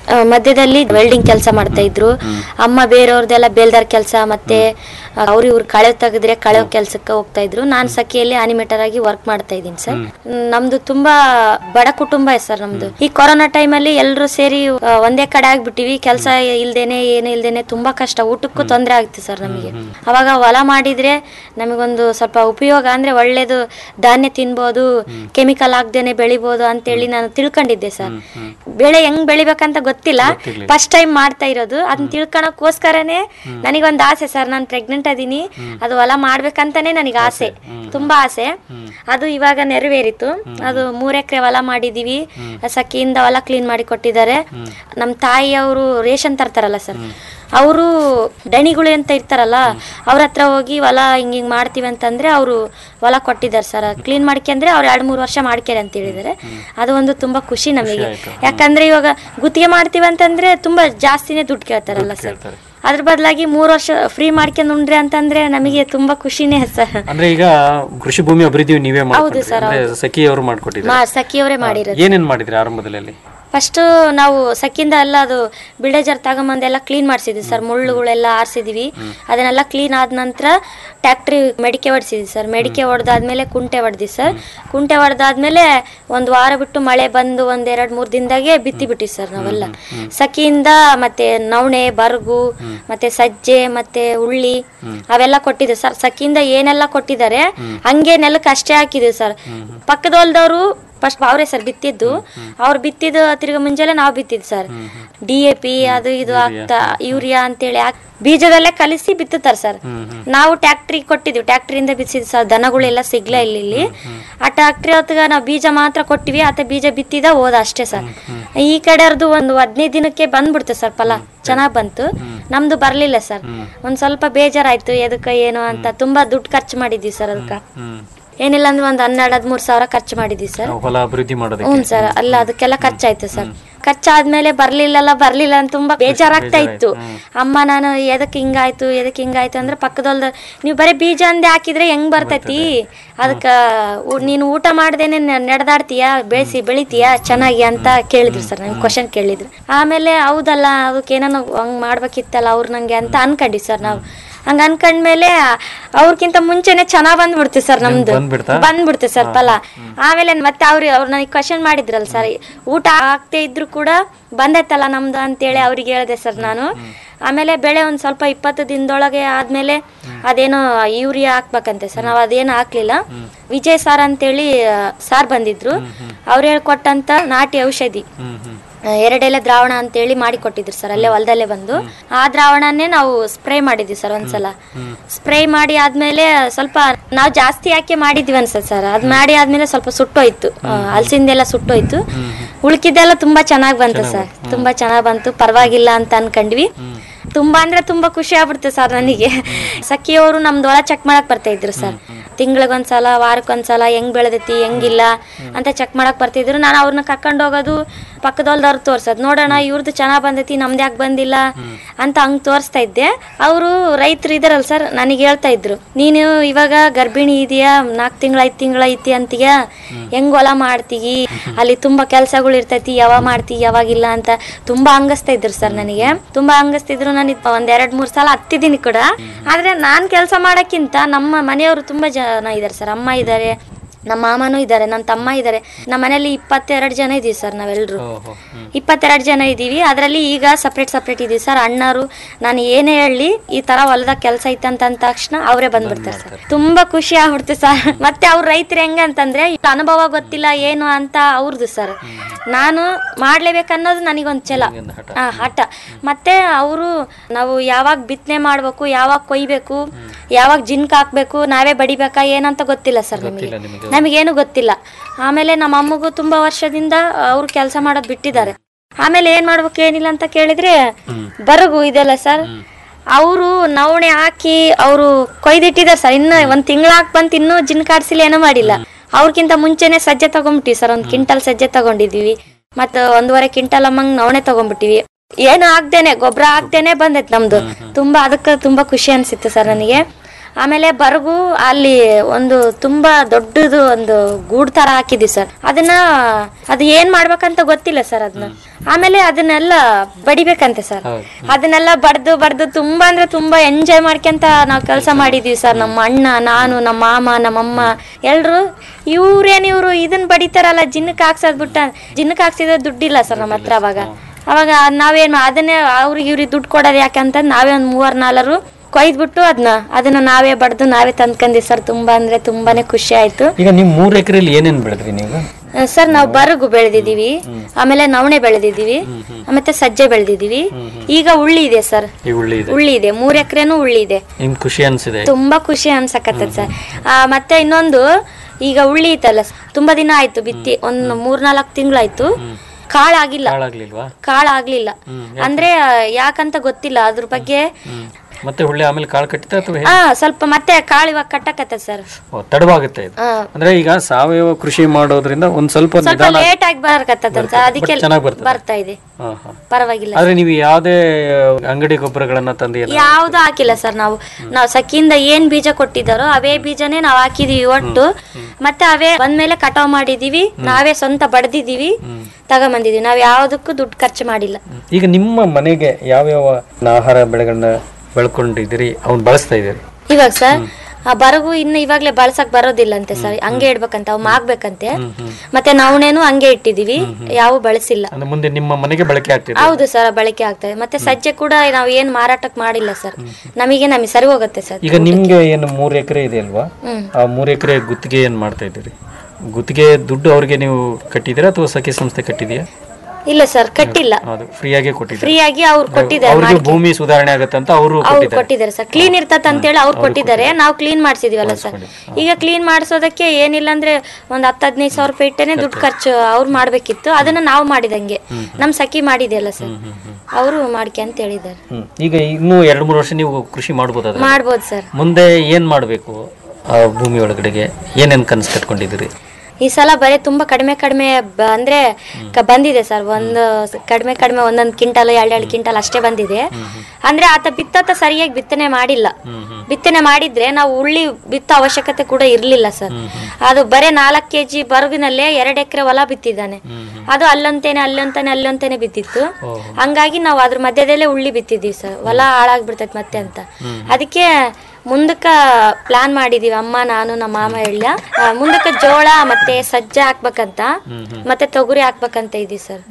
ಆ, ಮಧ್ಯದಲ್ಲಿ ವೆಲ್ಡಿಂಗ್ ಕೆಲಸ ಮಾಡ್ತಾ ಇದ್ರು ಅಮ್ಮ ಬೇರೆಯವ್ರದ್ದೆಲ್ಲ ಬೇಲ್ದಾರ್ ಕೆಲಸ ಮತ್ತೆ ಅವ್ರು ಇವ್ರು ಕಳೆ ತೆಗೆದ್ರೆ ಕಳೆ ಕೆಲ್ಸಕ್ಕೆ ಹೋಗ್ತಾ ಇದ್ರು ನಾನು ಸಖಿಯಲ್ಲಿ ಅನಿಮೇಟರ್ ಆಗಿ ವರ್ಕ್ ಮಾಡ್ತಾ ಇದ್ದೀನಿ ಸರ್ ನಮ್ದು ತುಂಬಾ ಬಡ ಕುಟುಂಬ ಸರ್ ನಮ್ದು ಈ ಕೊರೋನಾ ಟೈಮಲ್ಲಿ ಎಲ್ಲರೂ ಸೇರಿ ಆ, ಒಂದೇ ಕಡೆ ಆಗ್ಬಿಟ್ಟಿವಿ ಕೆಲಸ ಇಲ್ದೇನೆ ಏನು ಇಲ್ದೇನೆ ತುಂಬಾ ಕಷ್ಟ ಊಟಕ್ಕೂ ತೊಂದರೆ ಆಗ್ತಿತ್ತು ಸರ್ ನಮಗೆ ಅವಾಗ ಹೊಲ ಮಾಡಿದ್ರೆ ನಮಗೊಂದು ಸ್ವಲ್ಪ ಉಪಯೋಗ ಅಂದ್ರೆ ಒಳ್ಳೇದು ಧಾನ್ಯ ತಿನ್ಬೋದು ಕೆಮಿಕಲ್ ಆಗ್ದೇನೆ ಬೆಳಿಬೋದು ಅಂತೇಳಿ ನಾನು ತಿಳ್ಕೊಂಡಿದ್ದೆ ಸರ್ ಬೆಳೆ ಹೆಂಗ್ ಬೆಳಿಬೇಕಂತ ಗೊತ್ತಿಲ್ಲ ಫಸ್ಟ್ ಟೈಮ್ ಮಾಡ್ತಾ ಇರೋದು ಅದನ್ನ ತಿಳ್ಕೊಳಕ್ಕೋಸ್ಕರನೇ ನನಗೊಂದು ಆಸೆ ಸರ್ ನಾನು ಪ್ರೆಗ್ನೆಂಟ್ ಅದೀನಿ ಅದು ಹೊಲ ಮಾಡ್ಬೇಕಂತಾನೆ ನನಗೆ ಆಸೆ ತುಂಬಾ ಆಸೆ ಅದು ಇವಾಗ ನೆರವೇರಿತು ಅದು ಮೂರ್ ಎಕರೆ ಹೊಲ ಮಾಡಿದೀವಿ ಸಖಿಯಿಂದ ಹೊಲ ಕ್ಲೀನ್ ಮಾಡಿ ಕೊಟ್ಟಿದ್ದಾರೆ ನಮ್ಮ ತಾಯಿಯವರು ರೇಷನ್ ತರ್ತಾರಲ್ಲ ಸರ್ ಅವರು ದಣಿಗಳು ಅಂತ ಇರ್ತಾರಲ್ಲ ಅವ್ರ ಹತ್ರ ಹೋಗಿ ಹೊಲ ಹಿಂಗ್ ಹಿಂಗ್ ಮಾಡ್ತೀವಿ ಅಂತಂದ್ರೆ ಅವರು ಹೊಲ ಕೊಟ್ಟಿದ್ದಾರೆ ಸರ್ ಕ್ಲೀನ್ ಮಾಡ್ಕೊಂಡ್ರೆ ಅವ್ರು ಎರಡ್ ಮೂರು ವರ್ಷ ಮಾಡ್ಕ್ಯಾರೆ ಅಂತ ಹೇಳಿದ್ದಾರೆ ಅದು ಒಂದು ತುಂಬಾ ಖುಷಿ ನಮಗೆ ಯಾಕಂದ್ರೆ ಇವಾಗ ಗುತ್ತಿಗೆ ಮಾಡ್ತೀವಿ ಅಂತಂದ್ರೆ ತುಂಬಾ ಜಾಸ್ತಿನೇ ದುಡ್ಡು ಕೇಳ್ತಾರಲ್ಲ ಸರ್ ಅದ್ರ ಬದಲಾಗಿ ಮೂರ್ ವರ್ಷ ಫ್ರೀ ಮಾಡ್ಕೊಂಡ್ ಉಂಡ್ರಿ ಅಂತಂದ್ರೆ ನಮಗೆ ತುಂಬಾ ಖುಷಿನೇ ಸರ್ ಅಂದ್ರೆ ಈಗ ಕೃಷಿ ಭೂಮಿ ಅಭಿವೃದ್ಧಿ ನೀವೇ ಹೌದು ಮಾಡ್ಕೊಂಡ್ರಿ ಸರ್, ಅಂದ್ರೆ ಹೌದು. ಸಖಿ ಅವರು ಮಾಡ್ಕೊಟ್ಟಿದ್ದಾರೆ ಮಾ ಸಖಿಯವರೇ ಮಾಡಿರೋದು ಏನೇನ್ ಮಾಡಿದ್ರಿ ಆರಂಭದಲ್ಲಿ ಫಸ್ಟ್ ನಾವು ಸಕ್ಕಿಂದ ಎಲ್ಲ ಅದು ಬಿಲ್ಡೇಜರ್ ತಗೊಂಬಂದೆಲ್ಲ ಕ್ಲೀನ್ ಮಾಡಿಸಿದ್ವಿ ಸರ್ ಮುಳ್ಳುಗಳೆಲ್ಲ ಆರಿಸಿದ್ವಿ ಅದನ್ನೆಲ್ಲ ಕ್ಲೀನ್ ಆದ ನಂತರ ಟ್ಯಾಕ್ಟ್ರಿ ಮೆಡಿಕೆ ಹೊಡ್ಸಿದ್ವಿ ಸರ್ ಮೆಡಿಕೆ ಹೊಡೆದಾದ್ಮೇಲೆ ಕುಂಟೆ ಹೊಡೆದ್ವಿ ಸರ್ ಕುಂಟೆ ಹೊಡೆದಾದ್ಮೇಲೆ ಒಂದು ವಾರ ಬಿಟ್ಟು ಮಳೆ ಬಂದು ಒಂದ್ ಎರಡ್ ಮೂರ್ ದಿನದಾಗೆ ಬಿತ್ತಿ ಬಿಟ್ಟಿವಿ ಸರ್ ನಾವೆಲ್ಲ ಸಖಿಯಿಂದ ಮತ್ತೆ ನವಣೆ ಬರ್ಗು ಮತ್ತೆ ಸಜ್ಜೆ ಮತ್ತೆ ಉಳ್ಳಿ ಅವೆಲ್ಲ ಕೊಟ್ಟಿದ್ವಿ ಸರ್ ಸಖಿಯಿಂದ ಏನೆಲ್ಲ ಕೊಟ್ಟಿದ್ದಾರೆ ಹಂಗೆ ನೆಲಕ್ಕೆ ಅಷ್ಟೇ ಹಾಕಿದ್ವಿ ಸರ್ ಪಕ್ಕದ ಹೊಲ್ದವರು ಫಸ್ಟ್ ಅವರೇ ಸರ್ ಬಿತ್ತಿದ್ದು ಅವ್ರು ಬಿತ್ತಿದ್ದು ತಿರ್ಗಾ ಮುಂಜಾನೆ ನಾವು ಬಿತ್ತಿದ್ ಸರ್ ಡಿ ಎ ಪಿ ಅದು ಇದು ಆಗ್ತಾ ಯೂರಿಯಾ ಅಂತೇಳಿ ಹಾಕ್- ಬೀಜದಲ್ಲೇ ಕಲಿಸಿ ಬಿತ್ತುತ್ತಾರೆ ಸರ್ ನಾವು ಟ್ಯಾಕ್ಟ್ರಿ ಕೊಟ್ಟಿದ್ವಿ ಟ್ಯಾಕ್ಟ್ರಿಯಿಂದ ಬಿತ್ತಿದ್ವಿ ಸರ್ ದನಗಳೆಲ್ಲ ಸಿಗ್ಲ ಇಲ್ಲಿ ಇಲ್ಲಿ ಆ ಟ್ಯಾಕ್ಟ್ರಿ ಹೊತ್ತಿಗೆ ನಾವು ಬೀಜ ಮಾತ್ರ ಕೊಟ್ಟಿವಿ ಆತ ಬೀಜ ಬಿತ್ತಿದ ಹೋದ ಅಷ್ಟೇ ಸರ್ ಈ ಕಡೆಯವ್ರದ್ದು ಒಂದು ಹದಿನೈದು ದಿನಕ್ಕೆ ಬಂದ್ಬಿಡ್ತು ಸರ್ ಫಲ ಚೆನ್ನಾಗ್ ಬಂತು ನಮ್ದು ಬರ್ಲಿಲ್ಲ ಸರ್ ಒಂದ್ ಸ್ವಲ್ಪ ಬೇಜಾರಾಯ್ತು ಎದಕ್ಕ ಏನು ಅಂತ ತುಂಬಾ ದುಡ್ಡು ಖರ್ಚು ಮಾಡಿದ್ವಿ ಸರ್ ಅದಕ್ಕೆ ಏನಿಲ್ಲ ಅಂದ್ರೆ ಒಂದ್ ಹನ್ನೆರಡು ಹದಿಮೂರು ಸಾವಿರ ಖರ್ಚು ಮಾಡಿದ್ವಿ ಸರ್ ಹೊಲ ಅಭಿವೃದ್ಧಿ ಮಾಡೋದಕ್ಕೆ ಹ್ಞೂ ಸರ್ ಅಲ್ಲ ಅದಕ್ಕೆಲ್ಲ ಖರ್ಚಾಯ್ತು ಸರ್ ಖರ್ಚಾದ್ಮೇಲೆ ಬರ್ಲಿಲ್ಲಲ್ಲ ಬರ್ಲಿಲ್ಲ ಅಂತ ತುಂಬಾ ಬೇಜಾರಾಗ್ತಾ ಇತ್ತು ಅಮ್ಮ ನಾನು ಎದಕ್ ಹಿಂಗಾಯ್ತು ಎದಕ್ ಹಿಂಗಾಯ್ತು ಅಂದ್ರೆ ಪಕ್ಕದೊಲ್ದ ನೀವು ಬರೀ ಬೀಜ ಅಂದೆ ಹಾಕಿದ್ರೆ ಹೆಂಗ್ ಬರ್ತೈತಿ ಅದಕ್ಕ ಊ- ನೀನು ಊಟ ಮಾಡ್ದೇನೆ ನೆ- ನಡೆದಾಡ್ತೀಯ ಬೆಳೆಸಿ ಬೆಳಿತೀಯ ಚೆನ್ನಾಗಿ ಅಂತ ಕೇಳಿದ್ರು ಸರ್ ನಂಗೆ ಕ್ವಶನ್ ಕೇಳಿದ್ರು ಆಮೇಲೆ ಹೌದಲ್ಲ ಅದಕ್ಕೆ ಏನಾನ ಹಂಗ್ ಮಾಡ್ಬೇಕಿತ್ತಲ್ಲ ಅವ್ರು ನಂಗೆ ಅಂತ ಅನ್ಕೊಂಡಿ ಸರ್ ನಾವು ಹಂಗ ಅನ್ಕೊಂಡ್ಮೇಲೆ ಅವ್ರಕ್ಕಿಂತ ಮುಂಚೆನೆ ಚೆನ್ನಾಗ್ ಬಂದ್ಬಿಡ್ತು ಸರ್ ನಮ್ದು ಬಂದ್ಬಿಡ್ತಾ? ಬಂದ್ಬಿಡ್ತು ಸರ್ ಫಲ ಆಮೇಲೆ ಮತ್ತೆ ಅವ್ರು ಅವ್ರು ನನಗೆ ಕ್ವಶನ್ ಮಾಡಿದ್ರಲ್ಲ ಸರ್ ಊಟ ಆಗ್ತೇ ಇದ್ರು ಕೂಡ ಬಂದೈತಲ್ಲ ನಮ್ದು ಅಂತೇಳಿ ಅವ್ರಿಗೆ ಹೇಳಿದೆ ಸರ್ ನಾನು ಆಮೇಲೆ ಬೆಳೆ ಒಂದ್ ಸ್ವಲ್ಪ ಇಪ್ಪತ್ತು ದಿನದೊಳಗೆ ಆದ್ಮೇಲೆ ಅದೇನೋ ಯೂರಿಯಾ ಹಾಕ್ಬೇಕಂತೆ ಸರ್ ನಾವು ಅದೇನು ಹಾಕ್ಲಿಲ್ಲ ವಿಜಯ್ ಸಾರ್ ಅಂತೇಳಿ ಸಾರ್ ಬಂದಿದ್ರು ಅವ್ರು ಹೇಳ್ಕೊಟ್ಟಂತ ನಾಟಿ ಔಷಧಿ ಆ, ಎರಡೆಲೆ ದ್ರಾವಣ ಅಂತೇಳಿ ಮಾಡಿ ಕೊಟ್ಟಿದ್ರು ಸರ್ ಅಲ್ಲೇ ಹೊಲದಲ್ಲೇ ಬಂದು ಆ ದ್ರಾವಣನೇ ನಾವು ಸ್ಪ್ರೇ ಮಾಡಿದ್ವಿ ಸರ್ ಒಂದ್ಸಲ ಸ್ಪ್ರೇ ಮಾಡಿ ಆದ್ಮೇಲೆ ಸ್ವಲ್ಪ ನಾವು ಜಾಸ್ತಿ ಯಾಕೆ ಮಾಡಿದ್ವಿ ಅನ್ಸತ್ ಸರ್ ಅದ್ ಮಾಡಿ ಆದ್ಮೇಲೆ ಸ್ವಲ್ಪ ಸುಟ್ಟೋಯ್ತು ಆ, ಹಲ್ಸಿಂದೆಲ್ಲ ಸುಟ್ಟೋಯ್ತು ಉಳ್ಕಿದ್ದೆಲ್ಲ ತುಂಬಾ ಚೆನ್ನಾಗ್ ಬಂತು ಸರ್ ತುಂಬಾ ಚೆನ್ನಾಗ್ ಬಂತು ಪರವಾಗಿಲ್ಲ ಅಂತ ಅನ್ಕೊಂಡ್ವಿ ತುಂಬಾ ಅಂದ್ರೆ ತುಂಬಾ ಖುಷಿ ಆಗ್ಬಿಡ್ತು ಸರ್ ನನಗೆ ಸಖಿಯವರು ನಮ್ದು ಹೊಲ ಚೆಕ್ ಮಾಡಕ್ ಬರ್ತಾ ಇದ್ರು ಸರ್ ತಿಂಗಳಿಗೊಂದ್ಸಲ ವಾರಕ್ಕೊಂದ್ಸಲ ಹೆಂಗ್ ಬೆಳೆದೈತಿ ಹೆಂಗಿಲ್ಲ ಅಂತ ಚೆಕ್ ಮಾಡಕ್ ಬರ್ತಿದ್ರು ನಾನು ಅವ್ರನ್ನ ಕರ್ಕೊಂಡು ಹೋಗೋದು ಪಕ್ಕದೊಲ್ದವ್ರು ತೋರ್ಸೋದು ನೋಡೋಣ ಇವ್ರದ್ದು ಚೆನ್ನಾಗ್ ಬಂದೈತಿ ನಮ್ದು ಯಾಕೆ ಬಂದಿಲ್ಲ ಅಂತ ಹಂಗ್ ತೋರಿಸ್ತಾ ಇದ್ದೆ ಅವರು ರೈತರು ಇದಾರಲ್ಲ ಸರ್ ನನಗೆ ಹೇಳ್ತಾ ಇದ್ರು ನೀನು ಇವಾಗ ಗರ್ಭಿಣಿ ಇದೆಯಾ ನಾಲ್ಕು ತಿಂಗಳ ಐದು ತಿಂಗಳ ಐತಿ ಅಂತೀಯ ಹೆಂಗ್ ಹೊಲ ಮಾಡ್ತೀಗಿ ಅಲ್ಲಿ ತುಂಬಾ ಕೆಲ್ಸಗಳು ಇರ್ತೈತಿ ಯಾವಾಗ ಮಾಡ್ತಿ ಯಾವಾಗಿಲ್ಲ ಅಂತ ತುಂಬಾ ಹಂಗಸ್ತಾ ಇದ್ರು ಸರ್ ನನಗೆ ತುಂಬಾ ಹಂಗಸ್ತಿದ್ರು ನಾನು ಒಂದ್ ಎರಡ್ ಮೂರ್ ಸಲ ಹತ್ತಿದ್ದೀನಿ ಕೂಡ ಆದ್ರೆ ನಾನ್ ಕೆಲಸ ಮಾಡಕ್ಕಿಂತ ನಮ್ಮ ಮನೆಯವರು ತುಂಬಾ ಜನ ಇದಾರೆ ಸರ್ ಅಮ್ಮ ಇದಾರೆ ನಮ್ಮ ಮಾಮನೂ ಇದ್ದಾರೆ ನನ್ನ ತಮ್ಮ ಇದ್ದಾರೆ ನಮ್ಮ ಮನೇಲಿ ಇಪ್ಪತ್ತೆರಡು ಜನ ಇದೀವಿ ಸರ್ ನಾವೆಲ್ಲರೂ ಇಪ್ಪತ್ತೆರಡು ಜನ ಇದೀವಿ ಅದರಲ್ಲಿ ಈಗ ಸಪ್ರೇಟ್ ಸಪ್ರೇಟ್ ಇದೀವಿ ಸರ್ ಅಣ್ಣರು ನಾನು ಏನೇ ಹೇಳಿ ಈ ತರ ಹೊಲದಾಗ ಕೆಲಸ ಐತೆ ಅಂತ ಅಂದ ತಕ್ಷಣ ಅವರೇ ಬಂದ್ಬಿಡ್ತಾರೆ ಸರ್ ತುಂಬಾ ಖುಷಿ ಆಗ್ಬಿಡ್ತು ಸರ್ ಮತ್ತೆ ಅವ್ರ ರೈತರು ಹೆಂಗಂತಂದ್ರೆ ಈ ಅನುಭವ ಗೊತ್ತಿಲ್ಲ ಏನು ಅಂತ ಅವ್ರದ್ದು ಸರ್ ನಾನು ಮಾಡ್ಲೇಬೇಕನ್ನೋದು ನನಗೊಂದು ಛಲ ಆ, ಹಠ ಮತ್ತೆ ಅವರು ನಾವು ಯಾವಾಗ ಬಿತ್ತನೆ ಮಾಡ್ಬೇಕು ಯಾವಾಗ ಕೊಯ್ಬೇಕು ಯಾವಾಗ ಜಿನ್ಕ್ ಹಾಕ್ಬೇಕು ನಾವೇ ಬಡಿಬೇಕಾ ಏನಂತ ಗೊತ್ತಿಲ್ಲ ಸರ್ ನಮಗೆ ನಮಗೇನು ಗೊತ್ತಿಲ್ಲ ಆಮೇಲೆ ನಮ್ಮ ಅಮ್ಮಗೂ ತುಂಬಾ ವರ್ಷದಿಂದ ಅವ್ರು ಕೆಲಸ ಮಾಡೋದ್ ಬಿಟ್ಟಿದ್ದಾರೆ ಆಮೇಲೆ ಏನ್ ಮಾಡ್ಬೇಕು ಏನಿಲ್ಲ ಅಂತ ಕೇಳಿದ್ರೆ ಬರಗು ಇದೆಲ್ಲ ಸರ್ ಅವರು ನವಣೆ ಹಾಕಿ ಅವರು ಕೊಯ್ದಿಟ್ಟಿದ್ದಾರೆ ಸರ್ ಇನ್ನು ಒಂದ್ ತಿಂಗಳಾಕ್ ಬಂತ ಇನ್ನೂ ಜಿನ್ ಕಾಡ್ಸಿಲ್ಲ ಏನೂ ಮಾಡಿಲ್ಲ ಅವ್ರಕ್ಕಿಂತ ಮುಂಚೆನೆ ಸಜ್ಜೆ ತಗೊಂಡ್ಬಿಟ್ಟಿವಿ ಸರ್ ಒಂದ್ ಕ್ವಿಂಟಲ್ ಸಜ್ಜೆ ತಗೊಂಡಿದೀವಿ ಮತ್ತ ಒಂದೂವರೆ ಕ್ವಿಂಟಲ್ ಅಮ್ಮಂಗ್ ನವಣೆ ತಗೊಂಡ್ಬಿಟ್ಟಿವಿ ಏನು ಆಗ್ದೇನೆ ಗೊಬ್ಬರ ಆಗ್ದೇನೆ ಬಂದೈತ್ ನಮ್ದು ತುಂಬಾ ಅದಕ್ಕೆ ತುಂಬಾ ಖುಷಿ ಅನ್ಸಿತ್ತು ಸರ್ ನನಗೆ ಆಮೇಲೆ ಬರಗು ಅಲ್ಲಿ ಒಂದು ತುಂಬಾ ದೊಡ್ಡದು ಒಂದು ಗೂಡ್ ತರ ಹಾಕಿದ್ವಿ ಸರ್ ಅದನ್ನ ಅದು ಏನ್ ಮಾಡ್ಬೇಕಂತ ಗೊತ್ತಿಲ್ಲ ಸರ್ ಅದನ್ನ ಆಮೇಲೆ ಅದನ್ನೆಲ್ಲ ಬಡಿಬೇಕಂತೆ ಸರ್ ಅದನ್ನೆಲ್ಲ ಬಡ್ದು ಬಡ್ದು ತುಂಬಾ ಅಂದ್ರೆ ತುಂಬಾ ಎಂಜಾಯ್ ಮಾಡ್ಕೊಂತ ನಾವು ಕೆಲಸ ಮಾಡಿದೀವಿ ಸರ್ ನಮ್ಮ ಅಣ್ಣ ನಾನು ನಮ್ಮ ಮಾಮ ನಮ್ಮಮ್ಮ ಎಲ್ರು ಇವ್ರೇನ್ ಇವ್ರು ಇದನ್ನ ಬಡಿತಾರಲ್ಲ ಜಿನ್ನಕ್ ಹಾಕ್ಸೋದ್ ಬಿಟ್ಟ ಜಿನ್ನಕ್ ಹಾಕ್ಸಿದ್ರೆ ದುಡ್ಡಿಲ್ಲ ಸರ್ ನಮ್ಮ ಹತ್ರ ಅವಾಗ ಅವಾಗ ನಾವೇನ್ ಅದನ್ನೇ ಅವ್ರಿಗೆ ಇವ್ರಿಗೆ ದುಡ್ಡು ಕೊಡೋದು ಯಾಕಂತ ನಾವೇ ಒಂದ್ ಮೂವರ್ ನಾಲ್ವರು ಕೊಯ್ದ್ಬಿಟ್ಟು ಅದನ್ನ ಅದನ್ನ ನಾವೇ ಬಡ್ದು ನಾವೇ ತಂದ್ಕಂದಿ ಸರ್ ತುಂಬಾ ಅಂದ್ರೆ ತುಂಬಾನೇ ಖುಷಿ ಆಯ್ತು ಈಗ ನಿಮ್ ಮೂರ್ ಎಕರೆಲಿ ಏನೇನ್ ಬೆಳೆದ್ರಿ ನೀವು ಆ, ಸರ್ ನಾವು ಬರಗು ಬೆಳೆದಿದೀವಿ ಆಮೇಲೆ ನವಣೆ ಬೆಳೆದಿದೀವಿ ಮತ್ತೆ ಸಜ್ಜೆ ಬೆಳೆದಿದೀವಿ ಈಗ ಉಳ್ಳಿ ಇದೆ ಸರ್ ಈ ಉಳ್ಳಿ ಇದೆ ಉಳ್ಳಿ ಇದೆ ಮೂರ್ ಎಕರೆನೂ ಉಳ್ಳಿ ಇದೆ ನಿಮ್ ಖುಷಿ ಅನ್ಸಿದೆ ತುಂಬಾ ಖುಷಿ ಅನ್ಸಕತ್ತದ ಸರ್ ಆ, ಮತ್ತೆ ಇನ್ನೊಂದು ಈಗ ಉಳ್ಳಿ ಐತಲ್ಲ ಸ- ತುಂಬಾ ದಿನ ಆಯ್ತು ಬಿತ್ತಿ ಒಂದ್ ಮೂರ್ನಾಲ್ಕು ತಿಂಗಳಾಯ್ತು ಕಾಳಾಗಿಲ್ಲ ಹಾಳಾಗ್ಲಿಲ್ವಾ ಕಾಳಾಗ್ಲಿಲ್ಲ ಅಂದ್ರೆ ಆ, ಯಾಕಂತ ಗೊತ್ತಿಲ್ಲ ಅದ್ರ ಬಗ್ಗೆ ಮತ್ತೆ ಹುಳ್ಳಿ ಆಮೇಲೆ ಕಾಳು ಕಟ್ಟಿತ ಅಥವಾ ಆ ಸ್ವಲ್ಪ ಮತ್ತೆ ಕಾಳು ಇವಾಗ ಕಟ್ಟಕತ್ತ ಸರ್ ತಡವಾಗುತ್ತೆ ಇದು ಆ, ಅಂದ್ರೆ ಈಗ ಸಾವಯವ ಕೃಷಿ ಮಾಡೋದ್ರಿಂದ ಒಂದ್ ಸ್ವಲ್ಪ ಸ್ವಲ್ಪ ನಿಧಾನ ಲೇಟ್ ಆಗಿ ಬರಕತ್ತದ ಸರ್ ಅದಕ್ಕೆ ಬಟ್ ಚೆನ್ನಾಗ್ ಬರ್ತದೆ. ಬರ್ತಾ ಇದೆ ಹಾ, ಹಾ. ಪರವಾಗಿಲ್ಲ ಆದ್ರೆ ನೀವು ಯಾವ್ದೇ ಅಂಗಡಿ ಗೊಬ್ಬರಗಳನ್ನ ತಂದು ಏನ ಯಾವ್ದು ಹಾಕಿಲ್ಲ ಸರ್ ನಾವು ನಾವು ಸಖಿಯಿಂದ ಏನ್ ಬೀಜ ಕೊಟ್ಟಿದ್ದಾರೋ ಅವೇ ಬೀಜನೇ ನಾವು ಹಾಕಿದೀವಿ ಒಟ್ಟು ಮತ್ತೆ ಅವೇ ಬಂದ್ಮೇಲೆ ಕಟಾವ್ ಮಾಡಿದೀವಿ ನಾವೇ ಸ್ವಂತ ಬಡ್ದಿದೀವಿ ತಗೊಂಬಂದಿದೀವಿ ನಾವ್ ಯಾವ್ದಕ್ಕೂ ದುಡ್ಡು ಖರ್ಚು ಮಾಡಿಲ್ಲ ಈಗ ನಿಮ್ಮ ಮನೆಗೆ ಯಾವ್ಯಾವ ಆಹಾರ ಬೆಳೆಗಳನ್ನ ಬೆಳ್ಕೊಂಡಿದ್ದೀರಿ ಅವ್ನ ಬಳಸ್ತಾ ಇದ್ದೀರಿ ಇವಾಗ ಸರ್ ಆ ಬರಗು ಇನ್ನು ಇವಾಗ್ಲೇ ಬಳಸಕ್ ಬರೋದಿಲ್ಲ ಅಂತೆ ಸರ್ ಹಂಗೆ ಇಡ್ಬೇಕಂತ ಅವ್ ಮಾಗ್ಬೇಕಂತೆ ಮತ್ತೆ ನವಣೆನು ಹಂಗೆ ಇಟ್ಟಿದೀವಿ ಯಾವ ಬಳಸಿಲ್ಲ ಅಂದ್ರೆ ಮುಂದೆ ನಿಮ್ಮ ಮನೆಗೆ ಬಳಕೆ ಆಗ್ತಿದೆ ಹೌದು ಸರ್ ಬಳಕೆ ಆಗ್ತದೆ ಮತ್ತೆ ಸಜ್ಜೆ ಕೂಡ ನಾವು ಏನ್ ಮಾರಾಟಕ್ ಮಾಡಿಲ್ಲ ಸರ್ ನಮಗೆ ನಮಗೆ ಸರಿ ಹೋಗುತ್ತೆ ಸರ್ ಈಗ ನಿಮ್ಗೆ ಏನು ಮೂರ್ ಎಕರೆ ಇದೆ ಅಲ್ವಾ ಹ್ಮ್. ಆ ಮೂರ್ ಎಕರೆ ಗುತ್ತಿಗೆ ಏನ್ ಮಾಡ್ತಾ ಇದ್ದೀರಿ ಗುತ್ತಿಗೆ ದುಡ್ಡು ಅವ್ರಿಗೆ ನೀವು ಕಟ್ಟಿದ್ದೀರಾ ಅಥವಾ ಸಖಿ ಸಂಸ್ಥೆ ಕಟ್ಟಿದೆಯಾ ಇಲ್ಲ ಸರ್ ಕಟ್ಟಿಲ್ಲ ಅದು ಫ್ರೀಯಾಗಿ ಕೊಟ್ಟಿದ್ದೀರಾ ಫ್ರೀ ಆಗಿ ಅವ್ರು ಕೊಟ್ಟಿದ್ದಾರೆ ಅವ್ರಿಗೆ ಮಾಡಿ- ಭೂಮಿ ಸುಧಾರಣೆ ಆಗತ್ತೆ ಅಂತ ಅವರು ಅವ್ರು ಕೊಟ್ಟಿದ್ದಾರೆ ಕೊಟ್ಟಿದ್ದಾರೆ ಸರ್ ಕ್ಲೀನ್ ಇರ್ತತ್ ಅಂತೇಳಿ ಅವ್ರು ಕೊಟ್ಟಿದ್ದಾರೆ ನಾವು ಕ್ಲೀನ್ ಮಾಡ್ಸಿದೀವಲ್ಲ ಸರ್ ಈಗ ಕ್ಲೀನ್ ಮಾಡಿಸೋದಕ್ಕೆ ಏನಿಲ್ಲ ಅಂದ್ರೆ ಒಂದ್ ಹತ್ತು ಹದಿನೈದು ಸಾವಿರ ರೂಪಾಯಿ ಇಟ್ಟೇನೆ ದುಡ್ಡು ಖರ್ಚು ಅವ್ರು ಮಾಡ್ಬೇಕಿತ್ತು ಅದನ್ನ ನಾವು ಮಾಡಿದಂಗೆ ನಮ್ ಸಖಿ ಮಾಡಿದೆಯಲ್ಲ ಸರ್ ಅವರು ಮಾಡ್ಕೆ ಅಂತ ಹೇಳಿದ್ದಾರೆ ಹ್ಮ್. ಈಗ ಇನ್ನೂ ಎರಡು ಮೂರು ವರ್ಷ ನೀವು ಕೃಷಿ ಮಾಡ್ಬೋದಾದ್ರೆ ಮಾಡ್ಬೋದು ಸರ್ ಮುಂದೆ ಏನ್ ಮಾಡ್ಬೇಕು ಆ ಭೂಮಿ ಒಳಗಡೆಗೆ ಏನೇನ್ ಕನಸು ಕಟ್ಕೊಂಡಿದ್ದೀರಿ ಈ ಸಲ ಬರೀ ತುಂಬಾ ಕಡಿಮೆ ಕಡಿಮೆ ಬ- ಅಂದ್ರೆ ಕ- ಬಂದಿದೆ ಸರ್ ಒಂದು ಸ- ಕಡಿಮೆ ಕಡಿಮೆ ಒಂದೊಂದು ಕ್ವಿಂಟಲ್ ಎರಡು ಎರಡು ಕ್ವಿಂಟಲ್ ಅಷ್ಟೇ ಬಂದಿದೆ ಅಂದ್ರೆ ಆತ ಬಿತ್ತತ್ತ ಸರಿಯಾಗಿ ಬಿತ್ತನೆ ಮಾಡಿಲ್ಲ ಬಿತ್ತನೆ ಮಾಡಿದ್ರೆ ನಾವು ಉಳ್ಳಿ ಬಿತ್ತೋ ಅವಶ್ಯಕತೆ ಕೂಡ ಇರ್ಲಿಲ್ಲ ಸರ್ ಅದು ಬರೇ ನಾಲ್ಕು ಕೆಜಿ ಬರಗಿನಲ್ಲೇ ಎರಡು ಎಕರೆ ಹೊಲ ಬಿತ್ತಿದ್ದಾನೆ ಅದು ಅಲ್ಲಂತೇನೆ ಅಲ್ಲಂತಾನೆ ಅಲ್ಲಂತಾನೆ ಬಿತ್ತಿತ್ತು ಹಂಗಾಗಿ ನಾವು ಅದ್ರ ಮಧ್ಯದಲ್ಲೇ ಉಳ್ಳಿ ಬಿತ್ತಿದ್ದೀವಿ ಸರ್ ಹೊಲ ಹಾಳಾಗ್ಬಿಡ್ತೈತೆ ಮತ್ತೆ ಅಂತ ಅದಕ್ಕೆ ಮುಂದಕ್ಕ ಪ್ಲಾನ್ ಮಾಡಿದೀವಿ ಅಮ್ಮ ನಾನು ನಮ್ಮ ಮಾಮ ಎಲ್ಲ ಆ, ಮುಂದಕ್ಕ ಜೋಳ ಮತ್ತೆ ಸಜ್ಜೆ ಹಾಕ್ಬೇಕಂತ ಮತ್ತೆ ತೊಗರಿ ಹಾಕ್ಬೇಕಂತ ಇದೀವಿ ಸರ್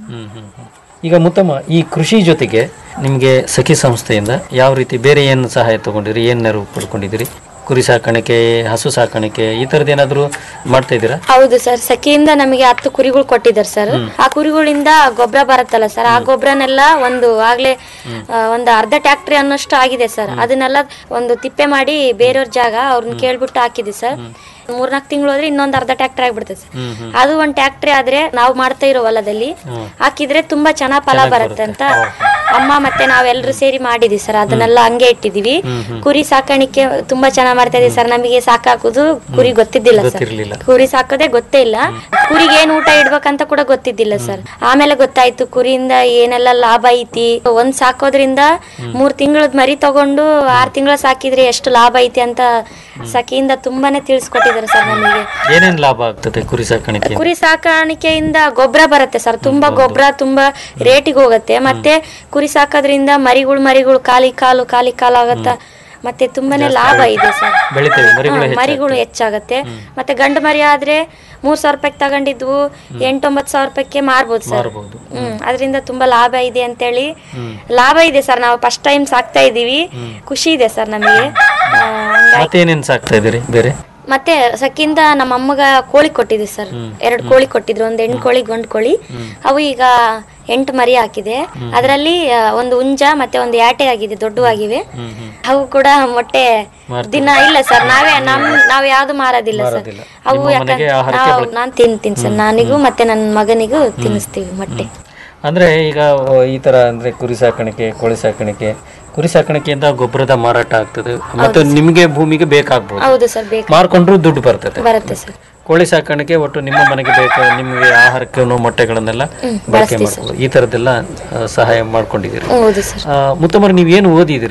ಈಗ ಮುತ್ತಮ್ಮ ಈ ಕೃಷಿ ಜೊತೆಗೆ ನಿಮಗೆ ಸಖಿ ಸಂಸ್ಥೆಯಿಂದ ಯಾವ ರೀತಿ ಬೇರೆ ಏನು ಸಹಾಯ ತಗೊಂಡಿರಿ ಏನು ನೆರವು ಪಡ್ಕೊಂಡಿದ್ದೀರಿ ಕುರಿ ಸಾಕಾಣಿಕೆ ಹಸು ಸಾಕಾಣಿಕೆ ಈ ಥರದ್ದು ಏನಾದರೂ ಮಾಡ್ತಾ ಇದ್ದೀರಾ ಹೌದು ಸರ್ ಸಖಿಯಿಂದ ನಮಗೆ ಹತ್ತು ಕುರಿಗಳು ಕೊಟ್ಟಿದ್ದಾರೆ ಸರ್ ಆ ಕುರಿಗಳಿಂದ ಗೊಬ್ಬರ ಬರುತ್ತಲ್ಲ ಸರ್ ಆ ಗೊಬ್ಬರನೆಲ್ಲ ಒಂದು ಆಗ್ಲೇ ಆ, ಒಂದು ಅರ್ಧ ಟ್ಯಾಕ್ಟ್ರಿ ಅನ್ನೋಷ್ಟು ಆಗಿದೆ ಸರ್ ಅದನ್ನೆಲ್ಲ ಒಂದು ತಿಪ್ಪೆ ಮಾಡಿ ಬೇರೆಯವ್ರ ಜಾಗ ಅವ್ರನ್ನ ಕೇಳ್ಬಿಟ್ಟು ಹಾಕಿದ್ವಿ ಸರ್ ಮೂರ್ನಾಲ್ಕು ತಿಂಗಳು ಹೋದ್ರೆ ಇನ್ನೊಂದು ಅರ್ಧ ಟ್ಯಾಕ್ಟ್ರಿ ಆಗ್ಬಿಡ್ತದೆ ಸರ್ ಅದು ಒಂದು ಟ್ಯಾಕ್ಟ್ರಿ ಆದ್ರೆ ನಾವು ಮಾಡ್ತಾ ಇರೋ ಹೊಲದಲ್ಲಿ ಹಾಕಿದ್ರೆ ತುಂಬಾ ಚೆನ್ನಾಗ್ ಫಲ ಬರುತ್ತೆ ಅಂತ ಅಮ್ಮ ಮತ್ತೆ ನಾವೆಲ್ಲರೂ ಸೇರಿ ಮಾಡಿದ್ವಿ ಸರ್ ಅದನ್ನೆಲ್ಲ ಹಂಗೆ ಇಟ್ಟಿದೀವಿ ಕುರಿ ಸಾಕಾಣಿಕೆ ತುಂಬಾ ಚೆನ್ನಾಗ್ ಮಾಡ್ತಾ ಇದೀವಿ ಸರ್ ನಮಗೆ ಸಾಕಾಕೋದು ಕುರಿ ಗೊತ್ತಿದ್ದಿಲ್ಲ ಸರ್ ಗೊತ್ತಿರ್ಲಿಲ್ಲ. ಕುರಿ ಸಾಕೋದೇ ಗೊತ್ತೇ ಇಲ್ಲ ಕುರಿಗೆ ಏನ್ ಊಟ ಇಡ್ಬೇಕಂತ ಕೂಡ ಗೊತ್ತಿದ್ದಿಲ್ಲ ಸರ್ ಆಮೇಲೆ ಗೊತ್ತಾಯ್ತು ಕುರಿಯಿಂದ ಏನೆಲ್ಲ ಲಾಭ ಐತಿ ಒಂದ್ ಸಾಕೋದ್ರಿಂದ ಮೂರ್ ತಿಂಗಳದ್ ಮರಿ ತಗೊಂಡು ಆರ್ ತಿಂಗಳ ಸಾಕಿದ್ರೆ ಎಷ್ಟು ಲಾಭ ಐತಿ ಅಂತ ಸಖಿಯಿಂದ ತುಂಬಾನೇ ತಿಳಿಸ್ಕೊಟ್ಟಿದ್ದಾರೆ ಸರ್ ನಮಗೆ ಏನೇನು ಲಾಭ ಆಗ್ತದೆ ಕುರಿ ಸಾಕಾಣಿಕೆ ಕುರಿ ಸಾಕಾಣಿಕೆಯಿಂದ ಗೊಬ್ಬರ ಬರುತ್ತೆ ಸರ್ ತುಂಬಾ ಗೊಬ್ಬರ ತುಂಬಾ ರೇಟಿಗೆ ಹೋಗುತ್ತೆ ಮತ್ತೆ ಕುರಿ ಸಾಕೋದ್ರಿಂದ ಮರಿಗಳು ಮರಿಗಳು ಖಾಲಿ ಕಾಲು ಖಾಲಿ ಕಾಲು ಆಗತ್ತ ಮತ್ತೆ ತುಂಬಾನೇ ಲಾಭ ಇದೆ ಸರ್ ಬೆಳಿತವೆ ಮರಿಗಳು ಹಾ, ಮರಿಗಳು ಹೆಚ್ಚಾಗತ್ತೆ ಮತ್ತೆ ಗಂಡು ಮರಿ ಆದ್ರೆ ಮೂರ್ ಸಾವಿರ ರೂಪಾಯಿ ತಗೊಂಡಿದ್ವು ಎಂಟೊಂಬತ್ತು ಸಾವಿರ ರೂಪಾಯಿಗೆ ಮಾರ್ಬೋದು ಸರ್ ಮಾರ್ಬೋದು. ಹ್ಮ್ ಅದರಿಂದ ತುಂಬಾ ಲಾಭ ಇದೆ ಅಂತೇಳಿ ಲಾಭ ಇದೆ ಸರ್ ನಾವು ಫಸ್ಟ್ ಟೈಮ್ ಸಾಕ್ತಾ ಇದೀವಿ ಖುಷಿ ಇದೆ ಸರ್ ನಮಗೆ ಆ, ಹಂಗಾಗಿ- ಮತ್ತೆ ಏನೇನು ಸಾಕ್ತಾ ಇದ್ದೀರಿ ಬೇರೆ ಮತ್ತೆ ಸಕ್ಕಿಂದ ನಮ್ಮ ಅಮ್ಮಗ ಕೋಳಿ ಕೊಟ್ಟಿದ್ವಿ ಸರ್ ಎರಡು ಕೋಳಿ ಕೊಟ್ಟಿದ್ರು ಒಂದು ಹೆಣ್ಣು ಕೋಳಿ ಗಂಡು ಕೋಳಿ ಅವು ಈಗ ಎಂಟು ಮರಿ ಹಾಕಿದೆ ಅದರಲ್ಲಿ ಒಂದು ಹುಂಜ ಮತ್ತೆ ಒಂದು ಯಾಟೆ ಆಗಿದೆ ದೊಡ್ಡವಾಗಿವೆ ಅವು ಕೂಡ ಮೊಟ್ಟೆ ದಿನ ಇಲ್ಲ ಸರ್ ನಾವೇ ನಮ್ ನಾವ್ ಯಾವ್ದು ಮಾರೋದಿಲ್ಲ ಸರ್ ಮಾರೋದಿಲ್ಲ. ಅವು ನಿಮ್ಮ ಮನೆಗೆ ಯಾಕಂದ್ರೆ ಆಹಾರಕ್ಕೆ ನಾವು ಬಳಕೆ- ನಾನ್ ತಿಂತೀನಿ ಸರ್ ನನಗೂ ಮತ್ತೆ ನನ್ನ ಮಗನಿಗೂ ತಿನ್ನಿಸ್ತೀವಿ ಮೊಟ್ಟೆ ಅಂದ್ರೆ ಈಗ ಓ, ಈ ತರ ಅಂದ್ರೆ ಕುರಿ ಸಾಕಾಣಿಕೆ ಕೋಳಿ ಸಾಕಾಣಿಕೆ ಕುರಿ ಸಾಕಾಣಿಕೆಯಿಂದ ಗೊಬ್ಬರದ ಮಾರಾಟ ಆಗ್ತದೆ ಮತ್ತು ನಿಮಗೆ ಭೂಮಿಗೆ ಬೇಕಾಗ್ಬೋದು ಹೌದು ಸರ್ ಬೇಕು ಮಾರ್ಕೊಂಡ್ರು ದುಡ್ಡು ಬರ್ತದೆ ಬರುತ್ತೆ ಸರ್ ಕೋಳಿ ಸಾಕಾಣಿಕೆ ಒಟ್ಟು ನಿಮ್ಮ ಮನೆಗೆ ಬೇಕು ನಿಮಗೆ ಆಹಾರಕ್ಕೆ ಅನ್ನೋ ಮೊಟ್ಟೆಗಳನ್ನೆಲ್ಲ ಹ್ಮ್, ಬಳಕೆ ಬಳಸ್ತೀವಿ ಮಾಡ್ಬೋದು ಈ ತರದ್ದೆಲ್ಲ ಆ, ಸಹಾಯ ಮಾಡ್ಕೊಂಡಿದ್ದೀರಿ ಹೌದು ಸರ್ ಆ, ಮುತ್ತಮ್ಮರು ನೀವು ಏನು ಓದಿದಿರಿ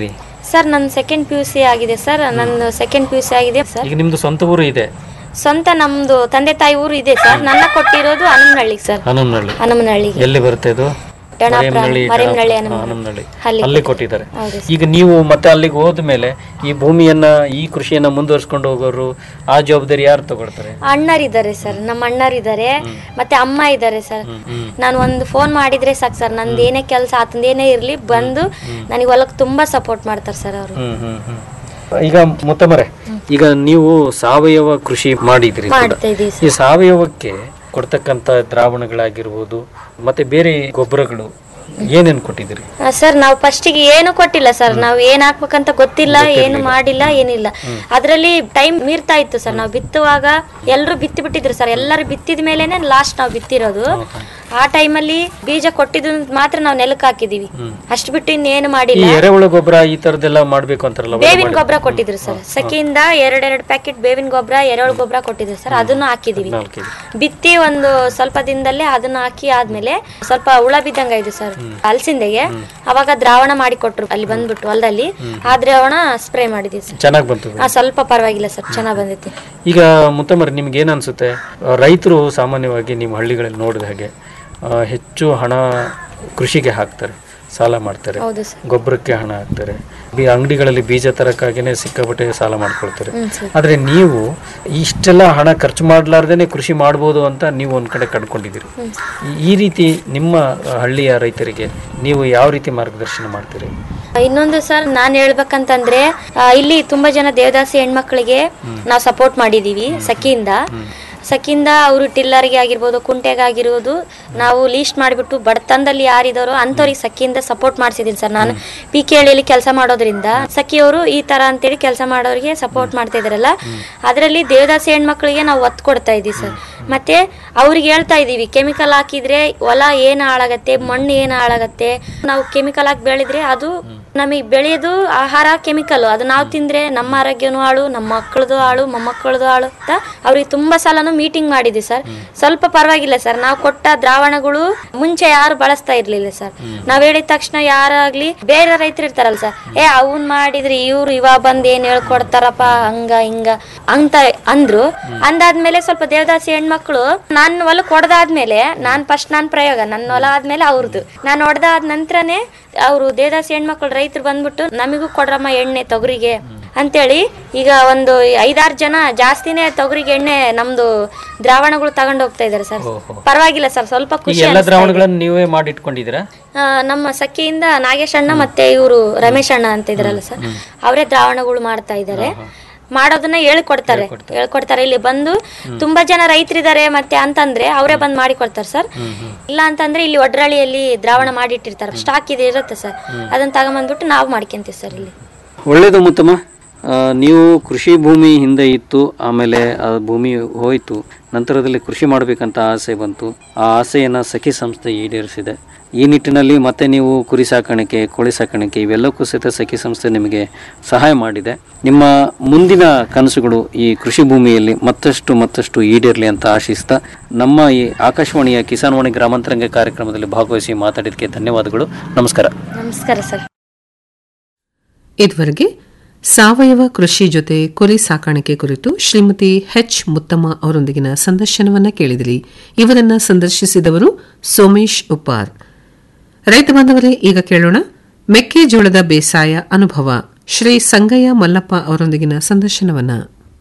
ಸರ್ ನನ್ನ ಸೆಕೆಂಡ್ ಪಿ ಯು ಸಿ ಆಗಿದೆ ಸರ್ ನನ್ನ ಸೆಕೆಂಡ್ ಪಿ ಯು ಸಿ ಆಗಿದೆ ಸರ್ ಈಗ ನಿಮ್ದು ಸ್ವಂತ ಊರು ಇದೆ ಸ್ವಂತ ನಮ್ದು ತಂದೆ ತಾಯಿ ಊರು ಇದೆ ಸರ್ ನನ್ನ ಕೊಟ್ಟಿರೋದು ಹನುಮನಹಳ್ಳಿ ಸರ್ ಹನುಮನಹಳ್ಳಿ ಹನುಮನಹಳ್ಳಿ ಎಲ್ಲಿ ಬರುತ್ತೆ ಇದು ಡಣಾಪುರ, ಮರಿಯಮ್ನಹಳ್ಳಿ, ಮರಿಯಮ್ನಹಳ್ಳಿ, ಡಣಾಪುರ, ಹನುಮನಹಳ್ಳಿ. ಹನುಮನಹಳ್ಳಿ. ಅಲ್ಲಿ ಅಲ್ಲಿ ಕೊಟ್ಟಿದ್ದಾರೆ ಹೌದು ಈಗ ನೀವು ಮತ್ತೆ ಅಲ್ಲಿಗೆ ಹೋದ್ಮೇಲೆ ಈ ಭೂಮಿಯನ್ನ ಈ ಕೃಷಿಯನ್ನ ಮುಂದುವರ್ಸ್ಕೊಂಡು ಹೋಗೋರು ಆ ಜವಾಬ್ದಾರಿ ಯಾರು ತಗೊಳ್ತಾರೆ ಅಣ್ಣರಿದ್ದಾರೆ ಸರ್ ನಮ್ಮ ಅಣ್ಣರಿದ್ದಾರೆ ಮತ್ತೆ ಅಮ್ಮ ಇದ್ದಾರೆ ಸರ್ ನಾನು ಒಂದು ಫೋನ್ ಮಾಡಿದ್ರೆ ಸಾಕು ಸರ್ ನಂದು ಏನೇ ಕೆಲಸ ಆತಂದೇನೇ ಇರಲಿ ಬಂದು ನನಗೆ ಹೊಲಕ್ಕೆ ತುಂಬಾ ಸಪೋರ್ಟ್ ಮಾಡ್ತಾರೆ ಸರ್ ಅವರು ಹ್ಮ್ ಹ್ಮ್ ಹ್ಮ್ ಈಗ ಮುತ್ತಮರೆ ಈಗ ನೀವು ಸಾವಯವ ಕೃಷಿ ಮಾಡಿದ್ರಿ ಕೂಡ. ಮಾಡ್ತಾ ಇದೀವಿ ಈ ಸಾವಯವಕ್ಕೆ ಕೊಡ್ತಕ್ಕಂತ ದ್ರಾವಣಗಳಾಗಿರ್ಬೋದು ಮತ್ತೆ ಬೇರೆ ಗೊಬ್ಬರಗಳು ಏನೇನ್ ಕೊಟ್ಟಿದ್ದೀರಿ ಸರ್ ನಾವು ಫಸ್ಟಿಗೆ ಏನು ಕೊಟ್ಟಿಲ್ಲ ಸರ್ ನಾವು ಏನ್ ಹಾಕ್ಬೇಕಂತ ಗೊತ್ತಿಲ್ಲ ಏನು ಮಾಡಿಲ್ಲ ಏನಿಲ್ಲ ಅದ್ರಲ್ಲಿ ಟೈಮ್ ಮೀರ್ತಾ ಇತ್ತು ಸರ್ ನಾವು ಬಿತ್ತುವಾಗ ಎಲ್ಲರೂ ಬಿತ್ತಿ ಬಿಟ್ಟಿದ್ರು ಸರ್ ಎಲ್ಲರೂ ಬಿತ್ತಿದ ಮೇಲೆನೆ ಲಾಸ್ಟ್ ನಾವು ಬಿತ್ತಿರೋದು ಆ ಟೈಮಲ್ಲಿ ಬೀಜ ಕೊಟ್ಟಿದ್ದು ಮಾತ್ರ ನಾವು ನೆಲಕ್ಕೆ ಹಾಕಿದೀವಿ ಅಷ್ಟು ಬಿಟ್ಟು ಇನ್ನೇನು ಈ ಮಾಡಿಲ್ಲ ಎರೆಹುಳ ಗೊಬ್ಬರ ಈ ತರದೆಲ್ಲ ಮಾಡ್ಬೇಕು ಅಂತಾರಲ್ಲ ಅವೆಲ್ಲ ಬೇವಿನ ಮಾಡಿ- ಗೊಬ್ಬರ ಕೊಟ್ಟಿದ್ರು ಸರ್ ಸಖಿಯಿಂದ ಎರಡೆರಡು ಪ್ಯಾಕೆಟ್ ಬೇವಿನ ಗೊಬ್ಬರ ಎರೆಹುಳು ಗೊಬ್ಬರ ಕೊಟ್ಟಿದ್ರು ಸರ್ ಅದನ್ನು ಹಾಕಿದೀವಿ ನಾಲ್ಕು ಕೆಜಿ. ಬಿತ್ತಿ ಒಂದು ಸ್ವಲ್ಪ ದಿನದಲ್ಲೇ ಅದನ್ನ ಹಾಕಿ ಆದ್ಮೇಲೆ ಸ್ವಲ್ಪ ಹುಳ ಬಿದ್ದಂಗ ಇದು ಸರ್ ಹಲಸಿಂದೆಗೆ ಅವಾಗ ದ್ರಾವಣ ಮಾಡಿ ಕೊಟ್ರು ಅಲ್ಲಿ ಬಂದ್ಬಿಟ್ಟು ಹೊಲದಲ್ಲಿ ಆ ದ್ರಾವಣ ಸ್ಪ್ರೇ ಮಾಡಿದ್ವಿ ಸರ್ ಚೆನ್ನಾಗಿ ಬಂತು ಆ ಸ್ವಲ್ಪ ಪರವಾಗಿಲ್ಲ ಸರ್ ಚೆನ್ನಾಗ್ ಬಂದೈತಿ ಈಗ ಮುತ್ತಮರಿ ನಿಮ್ಗೆ ಏನ್ ಅನ್ಸುತ್ತೆ ರೈತರು ಸಾಮಾನ್ಯವಾಗಿ ನೀವು ಹಳ್ಳಿಗಳಲ್ಲಿ ನೋಡಿದ ಹಾಗೆ ಆ, ಹೆಚ್ಚು ಹಣ ಕೃಷಿಗೆ ಹಾಕ್ತಾರೆ ಸಾಲ ಮಾಡ್ತಾರೆ ಹೌದು ಸರ್ ಗೊಬ್ಬರಕ್ಕೆ ಹಣ ಹಾಕ್ತಾರೆ ಬಿ- ಅಂಗಡಿಗಳಲ್ಲಿ ಬೀಜ ತರಕ್ಕಾಗಿನೇ ಸಿಕ್ಕಾಪಟ್ಟೆ ಸಾಲ ಮಾಡ್ಕೊಳ್ತಾರೆ ಹ್ಮ್ ಸರ್ ಆದ್ರೆ ನೀವು ಇಷ್ಟೆಲ್ಲ ಹಣ ಖರ್ಚು ಮಾಡ್ಲಾರ್ದೇನೆ ಕೃಷಿ ಮಾಡ್ಬೋದು ಅಂತ ನೀವು ಒಂದ್ ಕಡೆ ಕಂಡುಕೊಂಡಿದ್ದೀರಿ ಹ್ಮ್. ಈ- ಈ ರೀತಿ ನಿಮ್ಮ ಹಳ್ಳಿಯ ರೈತರಿಗೆ ನೀವು ಯಾವ ರೀತಿ ಮಾರ್ಗದರ್ಶನ ಮಾಡ್ತೀರಿ ಇನ್ನೊಂದು ಸರ್ ನಾನು ಹೇಳ್ಬೇಕಂತಂದ್ರೆ ಆ, ಇಲ್ಲಿ ತುಂಬಾ ಜನ ದೇವದಾಸಿ ಹೆಣ್ಮಕ್ಳಿಗೆ ನಾವು ಸಪೋರ್ಟ್ ಮಾಡಿದೀವಿ ಸಖಿಯಿಂದ ಸಖಿಯಿಂದ ಅವರು ಟಿಲ್ಲರ್ಗೆ ಆಗಿರ್ಬೋದು ಕುಂಟೆಗೆ ಆಗಿರ್ಬೋದು ನಾವು ಲೀಸ್ಟ್ ಮಾಡಿಬಿಟ್ಟು ಬಡತನದಲ್ಲಿ ಯಾರಿದಾರೋ ಅಂಥವ್ರಿಗೆ ಸಖಿಯಿಂದ ಸಪೋರ್ಟ್ ಮಾಡಿಸಿದ್ದೀನಿ ಸರ್ ನಾನು ಪಿ ಕೆ ಹಳ್ಳಿಯಲ್ಲಿ ಕೆಲಸ ಮಾಡೋದ್ರಿಂದ ಸಖಿಯವರು ಈ ತರ ಅಂತೇಳಿ ಕೆಲಸ ಮಾಡೋರಿಗೆ ಸಪೋರ್ಟ್ ಮಾಡ್ತಾ ಇದಾರಲ್ಲ ಅದರಲ್ಲಿ ದೇವದಾಸಿ ಹೆಣ್ಮಕ್ಳಿಗೆ ನಾವು ಒತ್ತು ಕೊಡ್ತಾ ಇದೀವಿ ಸರ್ ಮತ್ತೆ ಅವ್ರಿಗೆ ಹೇಳ್ತಾ ಇದೀವಿ ಕೆಮಿಕಲ್ ಹಾಕಿದ್ರೆ ಹೊಲ ಏನು ಹಾಳಾಗತ್ತೆ ಮಣ್ಣು ಏನು ಹಾಳಾಗತ್ತೆ ನಾವು ಕೆಮಿಕಲ್ ಹಾಕಿ ಬೆಳೆದ್ರೆ ಅದು ನಮಗೆ ಬೆಳೆಯೋದು ಆಹಾರ ಕೆಮಿಕಲ್ ಅದು ನಾವು ತಿಂದ್ರೆ ನಮ್ಮ ಆರೋಗ್ಯನೂ ಹಾಳು ನಮ್ಮ ಮಕ್ಕಳದು ಹಾಳು ಮೊಮ್ಮಕ್ಕಳದು ಹಾಳು ಅಂತ ಅವ್ರಿಗೆ ತುಂಬಾ ಸಲನು ಮೀಟಿಂಗ್ ಮಾಡಿದ್ವಿ ಸರ್ ಸ್ವಲ್ಪ ಪರವಾಗಿಲ್ಲ ಸರ್ ನಾವು ಕೊಟ್ಟ ದ್ರಾವಣಗಳು ಮುಂಚೆ ಯಾರು ಬಳಸ್ತಾ ಇರ್ಲಿಲ್ಲ ಸರ್ ನಾವ್ ಹೇಳಿದ ತಕ್ಷಣ ಯಾರಾಗ್ಲಿ ಬೇರೆ ರೈತರು ಇರ್ತಾರಲ್ಲ ಸರ್ ಏ ಅವನ್ ಮಾಡಿದ್ರಿ ಇವ್ರು ಇವಾಗ ಬಂದ್ ಏನ್ ಹೇಳ್ಕೊಡ್ತಾರಪ್ಪ ಹಂಗ ಹಿಂಗ ಅಂತ ಅಂದ್ರು ಅಂದಾದ್ಮೇಲೆ ಸ್ವಲ್ಪ ದೇವದಾಸಿ ಹೆಣ್ಮಕ್ಳು ನಾನ್ ಹೊಲಕ್ ಹೊಡೆದಾದ್ಮೇಲೆ ನಾನ್ ಫಸ್ಟ್ ನಾನ್ ಪ್ರಯೋಗ ನನ್ನ ಹೊಲ ಆದ್ಮೇಲೆ ಅವ್ರದ್ದು ನಾನು ಹೊಡೆದಾದ ನಂತರನೇ ಅವರು ದೇವದಾಸಿ ಹೆಣ್ಮಕ್ಳು ರೈತರು ಬಂದ್ಬಿಟ್ಟು ನಮಿಗೂ ಕೊಡ್ರಮ್ಮ ಎಣ್ಣೆ ತೊಗರಿಗೆ ಅಂತೇಳಿ ಈಗ ಒಂದು ಐದಾರು ಜನ ಜಾಸ್ತಿನೇ ತೊಗರಿಗೆ ಎಣ್ಣೆ ನಮ್ದು ದ್ರಾವಣಗಳು ತಗೊಂಡು ಹೋಗ್ತಾ ಇದಾರೆ ಸರ್ ಪರವಾಗಿಲ್ಲ ಸರ್ ಸ್ವಲ್ಪ ಈ ಖುಷಿ ಎಲ್ಲ ಅನಿಸ್ತಾ ಇದೆ. ದ್ರಾವಣಗಳನ್ನು ನೀವೇ ಮಾಡಿಟ್ಕೊಂಡಿದ್ದೀರಾ ಆ, ನಮ್ಮ ಸಖಿಯಿಂದ ನಾಗೇಶ್ ಅಣ್ಣ ಮತ್ತೆ ಇವರು ರಮೇಶ್ ಅಣ್ಣ ಅಂತ ಇದ್ರಲ್ಲ ಸರ್ ಅವರೇ ದ್ರಾವಣಗಳು ಮಾಡ್ತಾ ಇದ್ದಾರೆ ಮಾಡೋದನ್ನ ಹೇಳ್ಕೊಡ್ತಾರೆ ಹೇಳ್ಕೊಡ್ತಾರೆ ಇಲ್ಲಿ ಬಂದು ತುಂಬಾ ಜನ ರೈತರಿದ್ದಾರೆ ಮತ್ತೆ ಅಂತಂದ್ರೆ ಅವರೇ ಬಂದು ಮಾಡಿ ಕೊಡ್ತಾರೆ ಸರ್ ಇಲ್ಲ ಅಂತಂದ್ರೆ ಇಲ್ಲಿ ಒಡ್ರಳ್ಳಿಯಲ್ಲಿ ದ್ರಾವಣ ಮಾಡಿಟ್ಟಿರ್ತಾರೆ ಸ್ಟಾಕ್ ಇದೆ ಇರುತ್ತೆ ಸರ್ ಅದನ್ನ ತಗೊಂಬಂದ್ಬಿಟ್ಟು ನಾವು ಮಾಡ್ಕೊಂತೀವಿ ಸರ್ ಇಲ್ಲಿ ಒಳ್ಳೇದು ಮುತ್ತಮ್ಮ ಆ, ನೀವು ಕೃಷಿ ಭೂಮಿ ಹಿಂದೆ ಇತ್ತು ಆಮೇಲೆ ಆ ಭೂಮಿ ಹೋಯಿತು ನಂತರದಲ್ಲಿ ಕೃಷಿ ಮಾಡಬೇಕಂತ ಆಸೆ ಬಂತು ಆ ಆಸೆಯನ್ನು ಸಖಿ ಸಂಸ್ಥೆ ಈಡೇರಿಸಿದೆ ಈ ನಿಟ್ಟಿನಲ್ಲಿ ಮತ್ತೆ ನೀವು ಕುರಿ ಸಾಕಾಣಿಕೆ ಕೋಳಿ ಸಾಕಾಣಿಕೆ ಇವೆಲ್ಲಕ್ಕೂ ಸಹಿತ ಸಖಿ ಸಂಸ್ಥೆ ನಿಮಗೆ ಸಹಾಯ ಮಾಡಿದೆ ನಿಮ್ಮ ಮುಂದಿನ ಕನಸುಗಳು ಈ ಕೃಷಿ ಭೂಮಿಯಲ್ಲಿ ಮತ್ತಷ್ಟು ಮತ್ತಷ್ಟು ಈಡೇರಲಿ ಅಂತ ಆಶಿಸ್ತಾ ನಮ್ಮ ಈ ಆಕಾಶವಾಣಿಯ ಕಿಸಾನ್ವಾಣಿ ಗ್ರಾಮಾಂತರಂಗ ಕಾರ್ಯಕ್ರಮದಲ್ಲಿ ಭಾಗವಹಿಸಿ ಮಾತಾಡಿದ್ದಕ್ಕೆ ಧನ್ಯವಾದಗಳು ನಮಸ್ಕಾರ ನಮಸ್ಕಾರ ಸರ್ ಇದುವರೆಗೆ ಸಾವಯವ ಕೃಷಿ ಜೊತೆ ಕುರಿ ಸಾಕಾಣಿಕೆ ಕುರಿತು ಶ್ರೀಮತಿ ಎಚ್ ಮುತ್ತಮ್ಮ ಅವರೊಂದಿಗಿನ ಸಂದರ್ಶನವನ್ನ ಕೇಳಿದಿರಿ ಇವರನ್ನ ಸಂದರ್ಶಿಸಿದವರು ಸೋಮೇಶ್ ಉಪ್ಪಾರ್ ರೈತ ಬಾಂಧವರೇ ಈಗ ಕೇಳೋಣ ಮೆಕ್ಕೆಜೋಳದ ಬೇಸಾಯ ಅನುಭವ ಶ್ರೀ ಸಂಗಯ್ಯ ಮಲ್ಲಪ್ಪ ಅವರೊಂದಿಗಿನ ಸಂದರ್ಶನವನ್ನ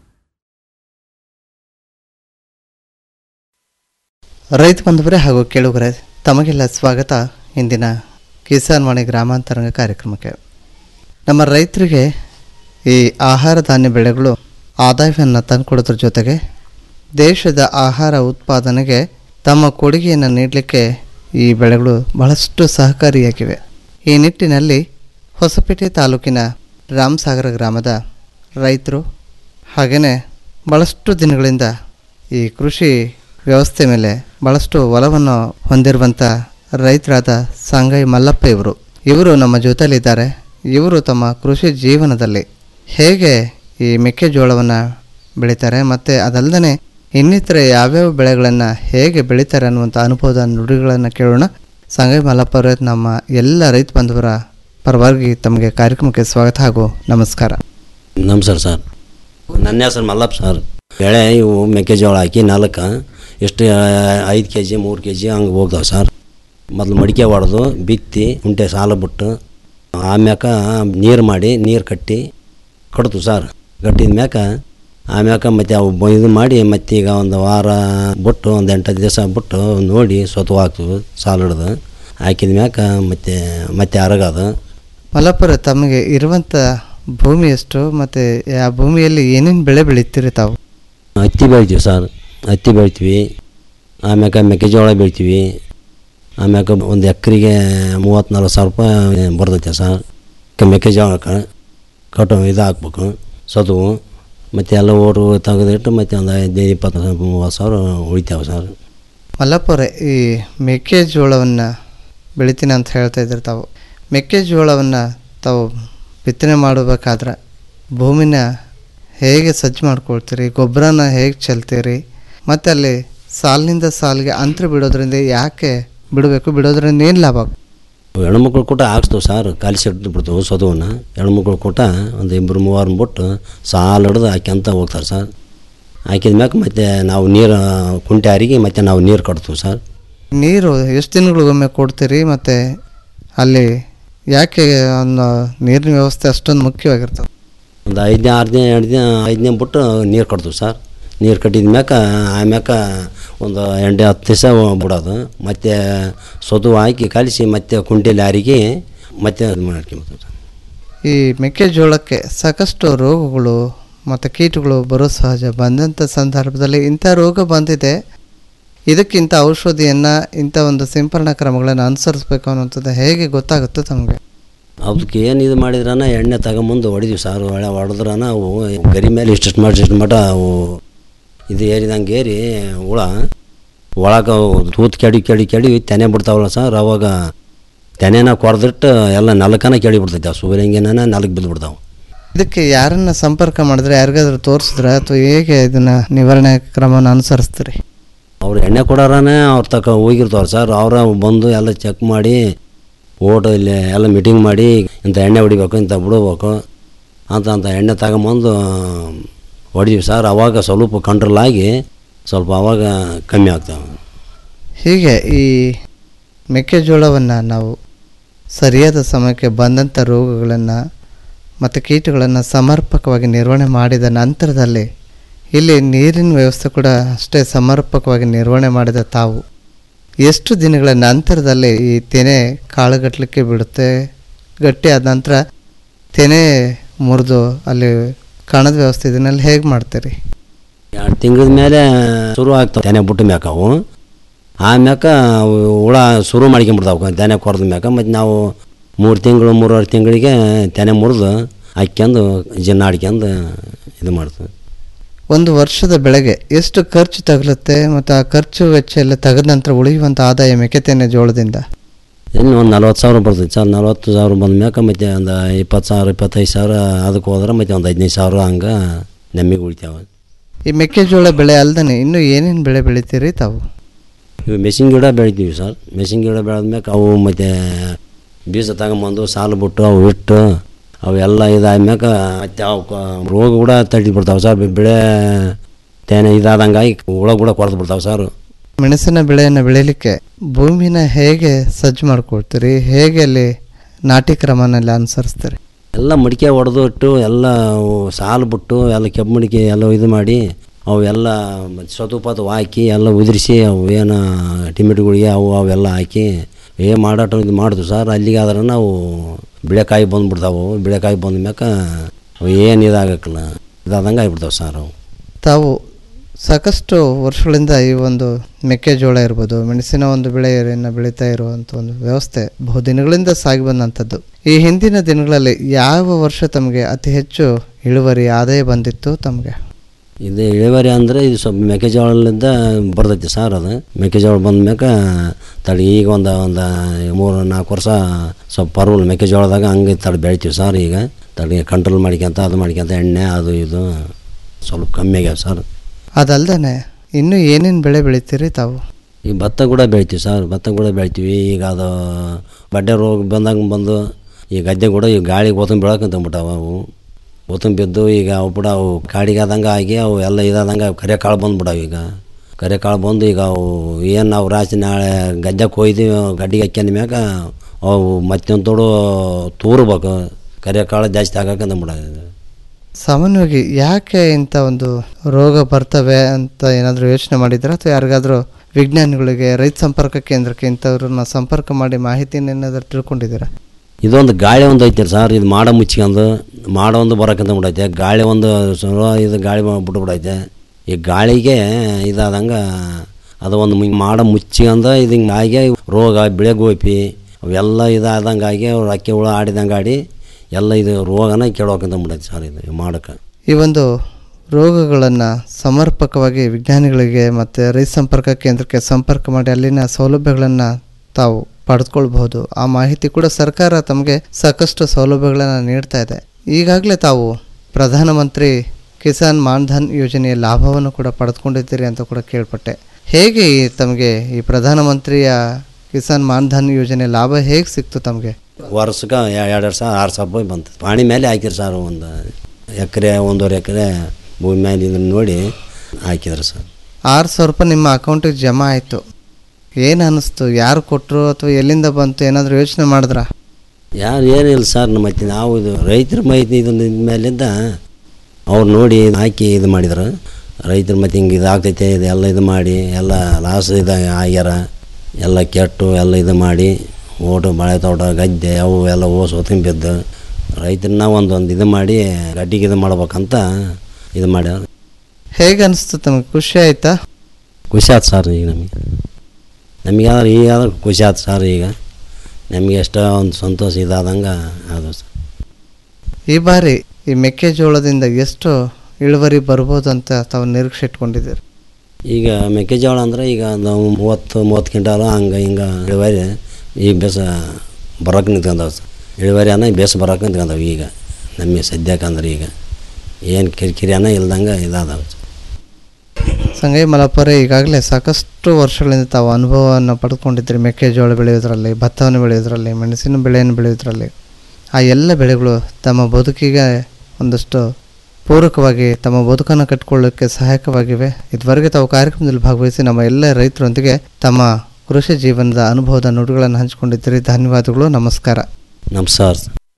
ರೈತ ಬಂಧುವರೇ ಹಾಗೂ ಕೇಳುಗರೆ ತಮಗೆಲ್ಲ ಸ್ವಾಗತ ಇಂದಿನ ಕಿಸಾನ್ ವಾಣಿ ಗ್ರಾಮಾಂತರಂಗ ಕಾರ್ಯಕ್ರಮಕ್ಕೆ ನಮ್ಮ ರೈತರಿಗೆ ಈ ಆಹಾರ ಧಾನ್ಯ ಬೆಳೆಗಳು ಆದಾಯವನ್ನು ತಂದುಕೊಡೋದ್ರ ಜೊತೆಗೆ ದೇಶದ ಆಹಾರ ಉತ್ಪಾದನೆಗೆ ತಮ್ಮ ಕೊಡುಗೆಯನ್ನು ನೀಡಲಿಕ್ಕೆ ಈ ಬೆಳೆಗಳು ಬಹಳಷ್ಟು ಸಹಕಾರಿಯಾಗಿವೆ ಈ ನಿಟ್ಟಿನಲ್ಲಿ ಹೊಸಪೇಟೆ ತಾಲೂಕಿನ ರಾಮಸಾಗರ ಗ್ರಾಮದ ರೈತರು ಹಾಗೆಯೇ ಭಾಳಷ್ಟು ದಿನಗಳಿಂದ ಈ ಕೃಷಿ ವ್ಯವಸ್ಥೆ ಮೇಲೆ ಭಾಳಷ್ಟು ಒಲವನ್ನು ಹೊಂದಿರುವಂಥ ರೈತರಾದ ಸಂಗೈ ಮಲ್ಲಪ್ಪ ಇವರು ಇವರು ನಮ್ಮ ಜೊತೆಯಲ್ಲಿದ್ದಾರೆ ಇವರು ತಮ್ಮ ಕೃಷಿ ಜೀವನದಲ್ಲಿ ಹೇಗೆ ಈ ಮೆಕ್ಕೆಜೋಳವನ್ನು ಬೆಳೀತಾರೆ ಮತ್ತು ಅದಲ್ಲದೆ ಇನ್ನಿತರ ಯಾವ್ಯಾವ ಬೆಳೆಗಳನ್ನು ಹೇಗೆ ಬೆಳೀತಾರೆ ಅನ್ನುವಂಥ ಅನುಭವದ ನುಡಿಗಳನ್ನು ಕೇಳೋಣ ಸಂಗೈ ಮಲ್ಲಪ್ಪ ಅವರೇ ನಮ್ಮ ಎಲ್ಲ ರೈತ ಬಂಧುವರ ಪರವಾಗಿ ತಮಗೆ ಕಾರ್ಯಕ್ರಮಕ್ಕೆ ಸ್ವಾಗತ ಹಾಗೂ ನಮಸ್ಕಾರ ನಮಸ್ಕಾರ ಸರ್ ನನ್ನ ಹೆಸರು ಮಲ್ಲಪ್ಪ ಸರ್ ಬೆಳೆ ಇವು ಮೆಕ್ಕೆಜೋಳ ಹಾಕಿ ನಾಲ್ಕು ಎಷ್ಟು ಐದು ಕೆ ಜಿ ಮೂರು ಕೆ ಜಿ ಹಂಗೆ ಹೋಗ್ತಾವೆ ಸರ್ ಮೊದಲು ಮಡಿಕೆ ಹೊಡೆದು ಬಿತ್ತಿ ಕುಂಟೆ ಸಾಲ ಬಿಟ್ಟು ಆಮ್ಯಾಕ ನೀರು ಮಾಡಿ ನೀರು ಕಟ್ಟಿ ಕಟ್ತು ಸರ್ ಕಟ್ಟಿದ ಮ್ಯಾಕ ಆಮ್ಯಾಕ ಮತ್ತೆ ಅವು ಬ- ಇದು ಮಾಡಿ ಮತ್ತೆ ಈಗ ಒಂದು ವಾರ ಬಿಟ್ಟು ಒಂದು ಎಂಟು ದಿವಸ ಬಿಟ್ಟು ನೋಡಿ ಸ್ವತ್ತು ಹಾಕ್ತು ಸಾಲ ಹಿಡ್ದು ಹಾಕಿದ ಮ್ಯಾಕ ಮತ್ತೆ ಮತ್ತೆ ಅರಗದು ಮಲಪುರ ತಮಗೆ ಇರುವಂಥ ಭೂಮಿ ಎಷ್ಟು ಮತ್ತು ಆ ಭೂಮಿಯಲ್ಲಿ ಏನೇನು ಬೆಳೆ ಬೆಳಿತೀರಿ ತಾವು ಹತ್ತಿ ಬೆಳಿತೀವಿ ಸರ್ ಹತ್ತಿ ಬೆಳಿತೀವಿ ಆಮ್ಯಾಕ ಮೆಕ್ಕೆಜೋಳ ಬೆಳಿತೀವಿ ಆಮ್ಯಾಕ ಒಂದು ಎಕರೆಗೆ ಮೂವತ್ತು ನಲ್ವತ್ತು ಸಾವಿರ ರೂಪಾಯಿ ಬರ್ತೈತೆ ಸರ್ ಕ- ಮೆಕ್ಕೆಜೋಳಕ್ಕೆ ಕಟು ಇದು ಹಾಕ್ಬೇಕು ಸದುವು ಮತ್ತು ಎಲ್ಲ ಓಟು ತೆಗೆದಿಟ್ಟು ಮತ್ತು ಒಂದು ಹದಿನೈದು ಇಪ್ಪತ್ತು ಮೂವತ್ತು ಸಾವಿರ ಉಳಿತಾವೆ ಸರ್ ಮಲ್ಲಪುರ ಈ ಮೆಕ್ಕೆಜೋಳವನ್ನು ಬೆಳಿತೀನಿ ಅಂತ ಹೇಳ್ತಾ ಇದ್ದಾರೆ ತಾವು ಮೆಕ್ಕೆಜೋಳವನ್ನು ತಾವು ಬಿತ್ತನೆ ಮಾಡಬೇಕಾದ್ರೆ ಭೂಮಿನ ಹೇಗೆ ಸಜ್ಜು ಮಾಡ್ಕೊಳ್ತೀರಿ ಗೊಬ್ಬರನ ಹೇಗೆ ಚೆಲ್ತೀರಿ ಮತ್ತು ಅಲ್ಲಿ ಸಾಲಿನಿಂದ ಸಾಲಿಗೆ ಅಂತರ ಬಿಡೋದ್ರಿಂದ ಯಾಕೆ ಬಿಡಬೇಕು ಬಿಡೋದ್ರಿಂದ ಏನು ಲಾಭ ಹೆಣ್ಮಕ್ಳು ಕೂಟ ಹಾಕ್ಸ್ತೇವೆ ಸರ್ ಖಾಲಿ ಸೆಟ್ಟು ಬಿಡ್ತೇವೆ ಸದುವನ್ನ ಹೆಣ್ಮಕ್ಳು ಕೂಟ ಒಂದು ಇಬ್ಬರು ಮೂವರು ಬಿಟ್ಟು ಸಾಲು ಹಿಡ್ದು ಹಾಕ್ಯಂತ ಹೋಗ್ತಾರೆ ಸರ್ ಹಾಕಿದ ಮ್ಯಾಕ ಮತ್ತೆ ನಾವು ನೀರು ಕುಂಟೆ ಹಾರಿಗೆ ಮತ್ತೆ ನಾವು ನೀರು ಕಟ್ತೀವಿ ಸರ್ ನೀರು ಎಷ್ಟು ದಿನಗಳಿಗೊಮ್ಮೆ ಕೊಡ್ತೀರಿ ಮತ್ತು ಅಲ್ಲಿ ಯಾಕೆ ಅನ್ನೋ ನೀರಿನ ವ್ಯವಸ್ಥೆ ಅಷ್ಟೊಂದು ಮುಖ್ಯವಾಗಿರ್ತದೆ ಒಂದು ಐದನೇ ಆರು ದಿನ ಎರಡು ದಿನ ಐದು ದಿನ ಬಿಟ್ಟು ನೀರು ಕಟ್ತೀವಿ ಸರ್ ನೀರು ಕಟ್ಟಿದ ಮ್ಯಾಕ ಆಮ್ಯಾಕ ಒಂದು ಎಂಟು ಹತ್ತು ದಿವಸ ಬಿಡೋದು ಮತ್ತು ಸೊದು ಹಾಕಿ ಕಲಿಸಿ ಮತ್ತೆ ಕುಂಟೆಲಿ ಹಾರಿಗೆ ಮತ್ತೆ ಇದು ಮಾಡ್ಕೊಂಬೋದು ಈ ಮೆಕ್ಕೆಜೋಳಕ್ಕೆ ಸಾಕಷ್ಟು ರೋಗಗಳು ಮತ್ತು ಕೀಟಗಳು ಬರೋ ಸಹಜ ಬಂದಂಥ ಸಂದರ್ಭದಲ್ಲಿ ಇಂಥ ರೋಗ ಬಂದಿದೆ ಇದಕ್ಕಿಂತ ಔಷಧಿಯನ್ನು ಇಂಥ ಒಂದು ಸಿಂಪರಣಾ ಕ್ರಮಗಳನ್ನು ಅನುಸರಿಸ್ಬೇಕು ಅನ್ನುವಂಥದ್ದು ಹೇಗೆ ಗೊತ್ತಾಗುತ್ತೆ ತಮಗೆ ಅದಕ್ಕೆ ಏನು ಇದು ಮಾಡಿದ್ರನ ಎಣ್ಣೆ ತಗೊಂಬಂದು ಹೊಡಿದ್ವಿ ಸಾರು ಒಳ್ಳೆ ಹೊಡೆದ್ರನ ಅವು ಗರಿ ಮೇಲೆ ಇಷ್ಟಿಷ್ಟು ಮಾಡಿ ಇಷ್ಟು ಮಟ ಅವು ಇದು ಏರಿದಂಗೆ ಏರಿ ಹುಳ ಒಳಗೆ ತೂತ್ ಕೆಡಿ ಕೆಡಿ ಕೆಡಿ ತೆನೆ ಬಿಡ್ತಾವಲ್ಲ ಸರ್ ಅವಾಗ ತೆನೆನ ಕೊರೆದಿಟ್ಟು ಎಲ್ಲ ನೆಲಕನ ಕೆಡಿ ಬಿಡ್ತೈತೆ ಆ ಸೂರ್ಯಂಗಿನ ನೆಲಕ್ಕೆ ಬಿದ್ದು ಬಿಡ್ತಾವೆ ಇದಕ್ಕೆ ಯಾರನ್ನ ಸಂಪರ್ಕ ಮಾಡಿದ್ರೆ ಯಾರಿಗಾದ್ರೂ ತೋರಿಸಿದ್ರೆ ಅಥವಾ ಹೇಗೆ ಇದನ್ನು ನಿವಾರಣೆ ಕ್ರಮವನ್ನು ಅನುಸರಿಸ್ತೀರಿ ಅವ್ರು ಎಣ್ಣೆ ಕೊಡೋರನೇ ಅವ್ರ ತಕ ಹೋಗಿರ್ತಾವ್ರೆ ಸರ್ ಅವರ ಬಂದು ಎಲ್ಲ ಚೆಕ್ ಮಾಡಿ ಓಟು ಇಲ್ಲಿ ಎಲ್ಲ ಮೀಟಿಂಗ್ ಮಾಡಿ ಇಂಥ ಎಣ್ಣೆ ಹೊಡಿಬೇಕು ಇಂಥ ಬಿಡಬೇಕು ಅಂತ ಅಂತ ಎಣ್ಣೆ ತಗೊಂಬಂದು ಹೊಡಿದ್ವಿ ಸರ್ ಅವಾಗ ಸ್ವಲ್ಪ ಕಂಟ್ರೋಲ್ ಆಗಿ ಸ್ವಲ್ಪ ಅವಾಗ ಕಮ್ಮಿ ಆಗ್ತಾವೆ ಹೀಗೆ ಈ ಮೆಕ್ಕೆಜೋಳವನ್ನು ನಾವು ಸರಿಯಾದ ಸಮಯಕ್ಕೆ ಬಂದಂಥ ರೋಗಗಳನ್ನು ಮತ್ತು ಕೀಟಗಳನ್ನು ಸಮರ್ಪಕವಾಗಿ ನಿರ್ವಹಣೆ ಮಾಡಿದ ನಂತರದಲ್ಲಿ ಇಲ್ಲಿ ನೀರಿನ ವ್ಯವಸ್ಥೆ ಕೂಡ ಅಷ್ಟೇ ಸಮರ್ಪಕವಾಗಿ ನಿರ್ವಹಣೆ ಮಾಡಿದ ತಾವು ಎಷ್ಟು ದಿನಗಳ ನಂತರದಲ್ಲಿ ಈ ತೆನೆ ಕಾಳುಗಟ್ಟಲಿಕ್ಕೆ ಬಿಡುತ್ತೆ ಗಟ್ಟಿ ಆದ ನಂತರ ತೆನೆ ಮುರಿದು ಅಲ್ಲಿ ಕಣದ ವ್ಯವಸ್ಥೆ ಇದನ್ನೆಲ್ಲ ಹೇಗೆ ಮಾಡ್ತೀರಿ ಎರಡು ತಿಂಗಳ ಮೇಲೆ ಶುರು ಆಗ್ತಾವೆ ತೆನೆ ಬಿಟ್ಟ ಮ್ಯಾಕ ಅವು ಆಮ್ಯಾಕ ಅವು ಹುಳ ಶುರು ಮಾಡ್ಕೊಂಬಿಡ್ತಾವೆ ತೆನೆ ಕೊರೆದ ಮ್ಯಾಕ ಮತ್ತು ನಾವು ಮೂರು ತಿಂಗಳು ಮೂರುವರೆ ತಿಂಗಳಿಗೆ ತೆನೆ ಮುರಿದು ಹಾಕ್ಯಂದು ಜಿನ್ನ ಆಡ್ಕ್ಯಂದು ಇದು ಮಾಡ್ತೀವಿ ಒಂದು ವರ್ಷದ ಬೆಳೆಗೆ ಎಷ್ಟು ಖರ್ಚು ತಗಲುತ್ತೆ ಮತ್ತು ಆ ಖರ್ಚು ವೆಚ್ಚ ಎಲ್ಲ ತೆಗೆದ ನಂತರ ಉಳಿಯುವಂಥ ಆದಾಯ ಮೆಕ್ಕೆತೆನೆ ಜೋಳದಿಂದ ಇನ್ನು ಒಂದು ನಲ್ವತ್ತು ಸಾವಿರ ಬರ್ತೈತೆ ಸರ್ ನಲ್ವತ್ತು ಸಾವಿರ ಬಂದ ಮ್ಯಾಕ ಮತ್ತೆ ಒಂದು ಇಪ್ಪತ್ತು ಸಾವಿರ ಇಪ್ಪತ್ತೈದು ಸಾವಿರ ಅದಕ್ಕೆ ಹೋದ್ರೆ ಮತ್ತೆ ಒಂದು ಹದಿನೈದು ಸಾವಿರ ಹಂಗೆ ನಮಗೆ ಉಳಿತಾವೆ ಈ ಮೆಕ್ಕೆಜೋಳ ಬೆಳೆ ಅಲ್ದೇ ಇನ್ನೂ ಏನೇನು ಬೆಳೆ ಬೆಳಿತೀರಿ ತಾವು ಇವು ಮೆಷಿನ್ ಗಿಡ ಬೆಳಿತೀವಿ ಸರ್ ಮೆಷಿನ್ ಗಿಡ ಬೆಳೆದ್ಮ್ಯಾಕ ಅವು ಮತ್ತು ಬೀಜ ತಗೊಂಬಂದು ಸಾಲು ಬಿಟ್ಟು ಅವು ಇಟ್ಟು ಅವೆಲ್ಲ ಇದಾದ್ಮ್ಯಾಕ ಮತ್ತೆ ಅವಕ್ಕೆ ರೋಗ ಕೂಡ ತಡ್ಡಿ ಬಿಡ್ತಾವೆ ಸರ್ ಬೆಳೆ ತೇನೆ ಇದಾದಂಗಾಗಿ ಹುಳ ಕೂಡ ಕೊರೆದು ಬಿಡ್ತಾವೆ ಸರ್ ಮೆಣಸಿನ ಬೆಳೆಯನ್ನು ಬೆಳೀಲಿಕ್ಕೆ ಭೂಮಿನ ಹೇಗೆ ಸಜ್ಜು ಮಾಡ್ಕೊಳ್ತೀರಿ ಹೇಗೆ ಅಲ್ಲಿ ನಾಟಿ ಕ್ರಮನೆಲ್ಲ ಅನುಸರಿಸ್ತೀರಿ ಎಲ್ಲ ಮಡಿಕೆ ಹೊಡೆದು ಇಟ್ಟು ಎಲ್ಲ ಅವು ಸಾಲು ಬಿಟ್ಟು ಎಲ್ಲ ಕೆಂಪು ಮಡಿಕೆ ಎಲ್ಲ ಇದು ಮಾಡಿ ಅವು ಎಲ್ಲ ಸತುಪಾತು ಹಾಕಿ ಎಲ್ಲ ಉದುರಿಸಿ ಅವು ಏನು ಟಿಮೆಟುಗಳಿಗೆ ಅವು ಅವೆಲ್ಲ ಹಾಕಿ ಏ ಮಾಡಾಟ ಇದು ಮಾಡಿದ್ವು ಸರ್ ಅಲ್ಲಿಗೆ ಆದ್ರೆ ನಾವು ಬಿಳೆಕಾಯಿ ಬಂದ್ಬಿಡ್ತಾವೆ ಬಿಳೆಕಾಯಿ ಬಂದ ಮ್ಯಾಕ ಅವು ಏನು ಇದಾಗಕ್ಕಿಲ್ಲ ಇದಾದಂಗೆ ಆಗಿಬಿಡ್ತಾವೆ ಸರ್ ಅವು ತಾವು ಸಾಕಷ್ಟು ವರ್ಷಗಳಿಂದ ಈ ಒಂದು ಮೆಕ್ಕೆಜೋಳ ಇರ್ಬೋದು ಮೆಣಸಿನ ಒಂದು ಬೆಳೆಯನ್ನು ಬೆಳೀತಾ ಇರುವಂಥ ಒಂದು ವ್ಯವಸ್ಥೆ ಬಹುದಿನಗಳಿಂದ ಸಾಗಿ ಬಂದಂಥದ್ದು ಈ ಹಿಂದಿನ ದಿನಗಳಲ್ಲಿ ಯಾವ ವರ್ಷ ತಮಗೆ ಅತಿ ಹೆಚ್ಚು ಇಳುವರಿ ಆದಾಯ ಬಂದಿತ್ತು ತಮಗೆ ಇದು ಇಳುವರಿ ಅಂದರೆ ಇದು ಸ್ವಲ್ಪ ಮೆಕ್ಕೆಜೋಳದಿಂದ ಬರ್ತೈತಿ ಸರ್ ಅದು ಮೆಕ್ಕೆಜೋಳ ಬಂದ ಮ್ಯಾಕ ತಡಿ ಈಗ ಒಂದು ಒಂದು ಮೂರು ನಾಲ್ಕು ವರ್ಷ ಸ್ವಲ್ಪ ಪರ್ವಲ್ ಮೆಕ್ಕೆಜೋಳದಾಗ ಹಂಗೆ ತಡಿ ಬೆಳಿತೀವಿ ಸರ್ ಈಗ ತಡಿ ಕಂಟ್ರೋಲ್ ಮಾಡ್ಕೊಂತ ಅದು ಮಾಡ್ಕೊಂತ ಎಣ್ಣೆ ಅದು ಇದು ಸ್ವಲ್ಪ ಕಮ್ಮಿ ಆಗ್ಯಾವ ಸರ್ ಅದಲ್ದೇ ಇನ್ನೂ ಏನೇನು ಬೆಳೆ ಬೆಳಿತೀರಿ ತಾವು ಈ ಭತ್ತ ಕೂಡ ಬೆಳಿತೀವಿ ಸರ್ ಭತ್ತ ಕೂಡ ಬೆಳಿತೀವಿ ಈಗ ಅದು ಬಡ್ಡೆ ರೋಗ ಬಂದಾಗ ಬಂದು ಈ ಗದ್ದೆ ಕೂಡ ಈ ಗಾಳಿಗೆ ಓತಂಬ ಬೀಳಕಂತಂಬಿಟ್ಟಾವ ಅವು ಓತಂಬ ಬಿದ್ದು ಈಗ ಅವು ಬಿಡ ಅವು ಕಾಡಿಗೆ ಆದಂಗೆ ಆಗಿ ಅವು ಎಲ್ಲ ಇದಾದಂಗೆ ಕರೆ ಕಾಳು ಬಂದ್ಬಿಡಾವ ಈಗ ಕರೆ ಕಾಳು ಬಂದು ಈಗ ಅವು ಏನು ನಾವು ರಾತ್ರಿ ನಾಳೆ ಗದ್ದೆಗೆ ಕೊಯ್ದು ಗಡ್ಡಿಗೆ ಹಾಕ್ಯಂದ ಮ್ಯಾಗ ಅವು ಮತ್ತೊಂದು ತೋಡು ತೂರ್ಬೇಕು ಕರೆ ಕಾಳು ಜಾಸ್ತಿ ಆಗಕ್ಕಂತಂಬಿಡ ಸಾಮಾನ್ಯವಾಗಿ ಯಾಕೆ ಇಂಥ ಒಂದು ರೋಗ ಬರ್ತವೆ ಅಂತ ಏನಾದರೂ ಯೋಚನೆ ಮಾಡಿದ್ರೆ ಅಥವಾ ಯಾರಿಗಾದರೂ ವಿಜ್ಞಾನಿಗಳಿಗೆ ರೈತ ಸಂಪರ್ಕ ಕೇಂದ್ರಕ್ಕೆ ಇಂಥವ್ರನ್ನ ಸಂಪರ್ಕ ಮಾಡಿ ಮಾಹಿತಿನ ಏನಾದರೂ ತಿಳ್ಕೊಂಡಿದ್ದೀರಾ ಇದೊಂದು ಗಾಳಿ ಒಂದು ಐತೆ ಸರ್ ಇದು ಮಾಡ ಮುಚ್ಕೊಂಡು ಮಾಡ ಒಂದು ಬರೋಕ್ಕಂತ ಬಿಡೈತೆ ಗಾಳಿ ಒಂದು ಸ್ವಲ್ಪ ಇದು ಗಾಳಿ ಬಿಟ್ಟು ಬಿಡೈತೆ ಈ ಗಾಳಿಗೆ ಇದಾದಂಗೆ ಅದು ಒಂದು ಹಿಂಗೆ ಮಾಡ ಮುಚ್ಕೊಂಡು ಇದು ಹಿಂಗೆ ಆಗಿ ರೋಗ ಬೆಳೆ ಗೋಪಿ ಅವೆಲ್ಲ ಇದಾದಂಗೆ ಆಗಿ ಅವ್ರು ಅಕ್ಕಿ ಹುಳ ಆಡಿದಂಗೆ ಆಡಿ ಎಲ್ಲ ಇದು ರೋಗನ ಕೆಡೋಕಂತ ಬಿಡೈತೆ ಸರ್ ಇದು ಮಾಡಕ್ಕೆ ಈ ಒಂದು ರೋಗಗಳನ್ನು ಸಮರ್ಪಕವಾಗಿ ವಿಜ್ಞಾನಿಗಳಿಗೆ ಮತ್ತು ರೈತ ಸಂಪರ್ಕ ಕೇಂದ್ರಕ್ಕೆ ಸಂಪರ್ಕ ಮಾಡಿ ಅಲ್ಲಿನ ಸೌಲಭ್ಯಗಳನ್ನು ತಾವು ಪಡೆದುಕೊಳ್ಬಹುದು ಆ ಮಾಹಿತಿ ಕೂಡ ಸರ್ಕಾರ ತಮಗೆ ಸಾಕಷ್ಟು ಸೌಲಭ್ಯಗಳನ್ನು ನೀಡ್ತಾ ಇದೆ ಈಗಾಗಲೇ ತಾವು ಪ್ರಧಾನಮಂತ್ರಿ ಕಿಸಾನ್ ಮಾನ್ಧನ್ ಯೋಜನೆಯ ಲಾಭವನ್ನು ಕೂಡ ಪಡೆದುಕೊಂಡಿದ್ದೀರಿ ಅಂತ ಕೂಡ ಕೇಳ್ಪಟ್ಟೆ ಹೇಗೆ ಈ ತಮಗೆ ಈ ಪ್ರಧಾನಮಂತ್ರಿಯ ಕಿಸಾನ್ ಮಾನ್ಧನ್ ಯೋಜನೆ ಲಾಭ ಹೇಗೆ ಸಿಕ್ತು ತಮಗೆ ವರ್ಷಕ್ಕೆ ಎರಡು ಸಾವಿರ ಆರು ಸಾವಿರ ರೂಪಾಯಿ ಬಂತು ಪಾಣಿ ಮೇಲೆ ಹಾಕಿರಿ ಸರ್ ಒಂದು ಎಕರೆ ಒಂದೂವರೆ ಎಕರೆ ಭೂಮಿ ಮೇಲೆ ಇದನ್ನು ನೋಡಿ ಹಾಕಿದ್ರು ಸರ್ ಆರು ಸಾವಿರ ರೂಪಾಯಿ ನಿಮ್ಮ ಅಕೌಂಟಿಗೆ ಜಮಾ ಆಯಿತು ಏನು ಅನ್ನಿಸ್ತು ಯಾರು ಕೊಟ್ಟರು ಅಥವಾ ಎಲ್ಲಿಂದ ಬಂತು ಏನಾದರೂ ಯೋಚನೆ ಮಾಡಿದ್ರಾ ಯಾರು ಏನಿಲ್ಲ ಸರ್ ನಮ್ಮ ಮತ್ತೆ ನಾವು ಇದು ರೈತರ ಮಾಹಿತಿ ಇದನ್ನ ಮೇಲಿಂದ ಅವ್ರು ನೋಡಿ ಹಾಕಿ ಇದು ಮಾಡಿದ್ರು ರೈತರು ಮತ್ತೆ ಹಿಂಗೆ ಇದು ಆಗ್ತೈತೆ ಇದೆಲ್ಲ ಇದು ಮಾಡಿ ಎಲ್ಲ ಲಾಸ್ ಇದು ಆಗ್ಯಾರ ಎಲ್ಲ ಕೆಟ್ಟು ಎಲ್ಲ ಇದು ಮಾಡಿ ಓಟು ಮಳೆ ತೋಟ ಗದ್ದೆ ಅವು ಎಲ್ಲ ಓಸು ಬಿದ್ದು ರೈತರನ್ನ ಒಂದು ಒಂದು ಇದು ಮಾಡಿ ಗಡ್ಡಿಗೆ ಇದು ಮಾಡ್ಬೇಕಂತ ಇದು ಮಾಡ್ಯಾರ ಹೇಗೆ ಅನಿಸ್ತು ತಮಗೆ ಖುಷಿ ಆಯಿತಾ ಖುಷಿ ಆಯ್ತು ಸರ್ ಈಗ ನಮಗೆ ನಮಗೆ ಆದ್ರೆ ಈಗ ಆದ್ರೆ ಖುಷಿ ಆಯ್ತು ಸರ್ ಈಗ ನಮಗೆ ಎಷ್ಟೋ ಒಂದು ಸಂತೋಷ ಇದಾದಂಗೆ ಅದು ಸರ್ ಈ ಬಾರಿ ಈ ಮೆಕ್ಕೆಜೋಳದಿಂದ ಎಷ್ಟು ಇಳುವರಿ ಬರ್ಬೋದು ಅಂತ ತಾವು ನಿರೀಕ್ಷೆ ಇಟ್ಕೊಂಡಿದ್ದೀರಿ ಈಗ ಮೆಕ್ಕೆಜೋಳ ಅಂದರೆ ಈಗ ನಾವು ಮೂವತ್ತು ಮೂವತ್ತು ಕ್ವಿಂಟಾಲು ಹಂಗೆ ಹಿಂಗೆ ಇಳುವರಿ ಈಗ ಬೇಸ ಬರೋಕೆ ನಿಂತ್ಕೊಂಡಾವ ಸರ್ ಇಳುವರಿ ಅನ್ನ ಬೇಸ ಬರೋಕೆ ನಿಂತ್ಕೊಂಡಾವ ಈಗ ನಮಗೆ ಸದ್ಯಕ್ಕೆ ಅಂದ್ರೆ ಈಗ ಏನು ಕಿರಿಕಿರಿ ಅನ್ನ ಇಲ್ದಂಗೆ ಇದಾದವು ಸಂಗೈ ಮಲಪುರ ಈಗಾಗಲೇ ಸಾಕಷ್ಟು ವರ್ಷಗಳಿಂದ ತಾವು ಅನುಭವವನ್ನು ಪಡೆದುಕೊಂಡಿದ್ದೀರಿ ಮೆಕ್ಕೆಜೋಳ ಬೆಳೆಯೋದ್ರಲ್ಲಿ ಭತ್ತವನ್ನು ಬೆಳೆಯೋದ್ರಲ್ಲಿ ಮೆಣಸಿನ ಬೆಳೆಯನ್ನು ಬೆಳೆಯೋದ್ರಲ್ಲಿ ಆ ಎಲ್ಲ ಬೆಳೆಗಳು ತಮ್ಮ ಬದುಕಿಗೆ ಒಂದಷ್ಟು ಪೂರಕವಾಗಿ ತಮ್ಮ ಬದುಕನ್ನು ಕಟ್ಟಿಕೊಳ್ಳೋಕ್ಕೆ ಸಹಾಯಕವಾಗಿವೆ ಇದುವರೆಗೆ ತಾವು ಕಾರ್ಯಕ್ರಮದಲ್ಲಿ ಭಾಗವಹಿಸಿ ನಮ್ಮ ಎಲ್ಲ ರೈತರೊಂದಿಗೆ ತಮ್ಮ ಕೃಷಿ ಜೀವನದ ಅನುಭವದ ನುಡಿಗಳನ್ನು ಹಂಚಿಕೊಂಡಿದ್ದೀರಿ ಧನ್ಯವಾದಗಳು ನಮಸ್ಕಾರ ನಮಸ್ಕಾರ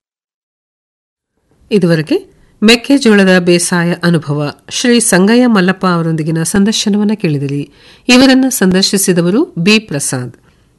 ಇದುವರೆಗೆ ಮೆಕ್ಕೆಜೋಳದ ಬೇಸಾಯ ಅನುಭವ ಶ್ರೀ ಸಂಗಯ್ಯ ಮಲ್ಲಪ್ಪ ಅವರೊಂದಿಗಿನ ಸಂದರ್ಶನವನ್ನ ಕೇಳಿದಿರಿ ಇವರನ್ನ ಸಂದರ್ಶಿಸಿದವರು ಬಿ ಪ್ರಸಾದ್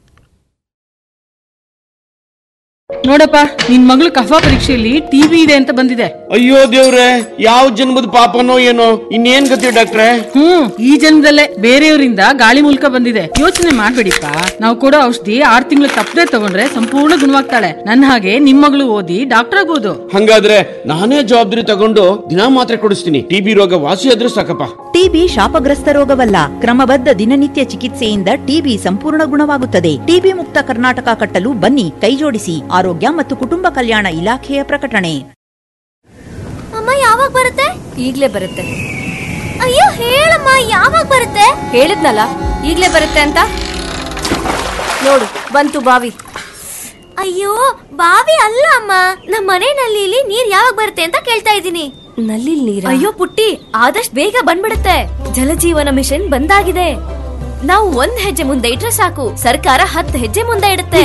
ನೋಡಪ್ಪ ನಿನ್ ಮಗಳು ಕಫಾ ಪರೀಕ್ಷೆಯಲ್ಲಿ ಟಿವಿ ಇದೆ ಅಂತ ಬಂದಿದೆ ಅಯ್ಯೋ ದೇವ್ರೆ ಯಾವ ಜನ್ಮದ ಪಾಪನೋ ಏನೋ ಇನ್ನೇನ್ ಗತಿ ಡಾಕ್ಟ್ರೆ ಹ್ಮ್ ಈ ಜನ್ಮದಲ್ಲೇ ಬೇರೆಯವರಿಂದ ಗಾಳಿ ಮೂಲಕ ಬಂದಿದೆ ಯೋಚನೆ ಮಾಡ್ಬೇಡಿಪ್ಪ ನಾವು ಕೊಡೋ ಔಷಧಿ ಆರ್ ತಿಂಗಳು ತಪ್ಪದೆ ತಗೊಂಡ್ರೆ ಸಂಪೂರ್ಣ ಗುಣವಾಗ್ತಾಳೆ ನನ್ನ ಹಾಗೆ ನಿಮ್ ಮಗಳು ಓದಿ ಡಾಕ್ಟರ್ ಆಗ್ಬೋದು ಹಂಗಾದ್ರೆ ನಾನೇ ಜವಾಬ್ದಾರಿ ತಗೊಂಡು ದಿನಾ ಮಾತ್ರೆ ಕೊಡಿಸ್ತೀನಿ ಟಿಬಿ ರೋಗ ವಾಸಿ ಆದ್ರೂ ಸಾಕಪ್ಪ ಟಿಬಿ ಶಾಪಗ್ರಸ್ತ ರೋಗವಲ್ಲ ಕ್ರಮಬದ್ಧ ದಿನನಿತ್ಯ ಚಿಕಿತ್ಸೆಯಿಂದ ಟಿಬಿ ಸಂಪೂರ್ಣ ಗುಣವಾಗುತ್ತದೆ ಟಿಬಿ ಮುಕ್ತ ಕರ್ನಾಟಕ ಕಟ್ಟಲು ಬನ್ನಿ ಕೈಜೋಡಿಸಿ ಆರೋಗ್ಯ ಮತ್ತು ಕುಟುಂಬ ಕಲ್ಯಾಣ ಇಲಾಖೆಯ ಪ್ರಕಟಣೆ ಅಮ್ಮ ಯಾವಾಗ ಬರುತ್ತೆ ಈಗ್ಲೇ ಬರುತ್ತೆ ಅಯ್ಯೋ ಹೇಳಮ್ಮ ಯಾವಾಗ ಬರುತ್ತೆ ಹೇಳಿದ್ನಲ್ಲ ಈಗ್ಲೇ ಬರುತ್ತೆ ಅಂತ ನೋಡು ಬಂತು ಬಾವಿ ಅಯ್ಯೋ ಬಾವಿ ಅಲ್ಲ ಅಮ್ಮ ನಮ್ಮ ಮನೆ ನಲ್ಲಿಲಿ ನೀರ್ ಯಾವಾಗ ಬರುತ್ತೆ ಅಂತ ಕೇಳ್ತಾ ಇದ್ದೀನಿ ನಲ್ಲಿ ನೀರ ಅಯ್ಯೋ ಪುಟ್ಟಿ ಆದಷ್ಟು ಬೇಗ ಬಂದ್ಬಿಡುತ್ತೆ ಜಲಜೀವನ ಮಿಷನ್ ಬಂದಾಗಿದೆ ನಾವು ಒಂದ್ ಹೆಜ್ಜೆ ಮುಂದೆ ಇಟ್ರೆ ಸಾಕು ಸರ್ಕಾರ ಹತ್ತು ಹೆಜ್ಜೆ ಮುಂದೆ ಇಡುತ್ತೆ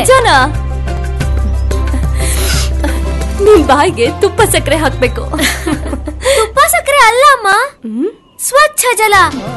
ನಿಮ್ ಬಾಯಿಗೆ ತುಪ್ಪ ಸಕ್ಕರೆ ಹಾಕ್ಬೇಕು ತುಪ್ಪ ಸಕ್ಕರೆ ಅಲ್ಲ ಅಮ್ಮ ಸ್ವಚ್ಛ ಜಲ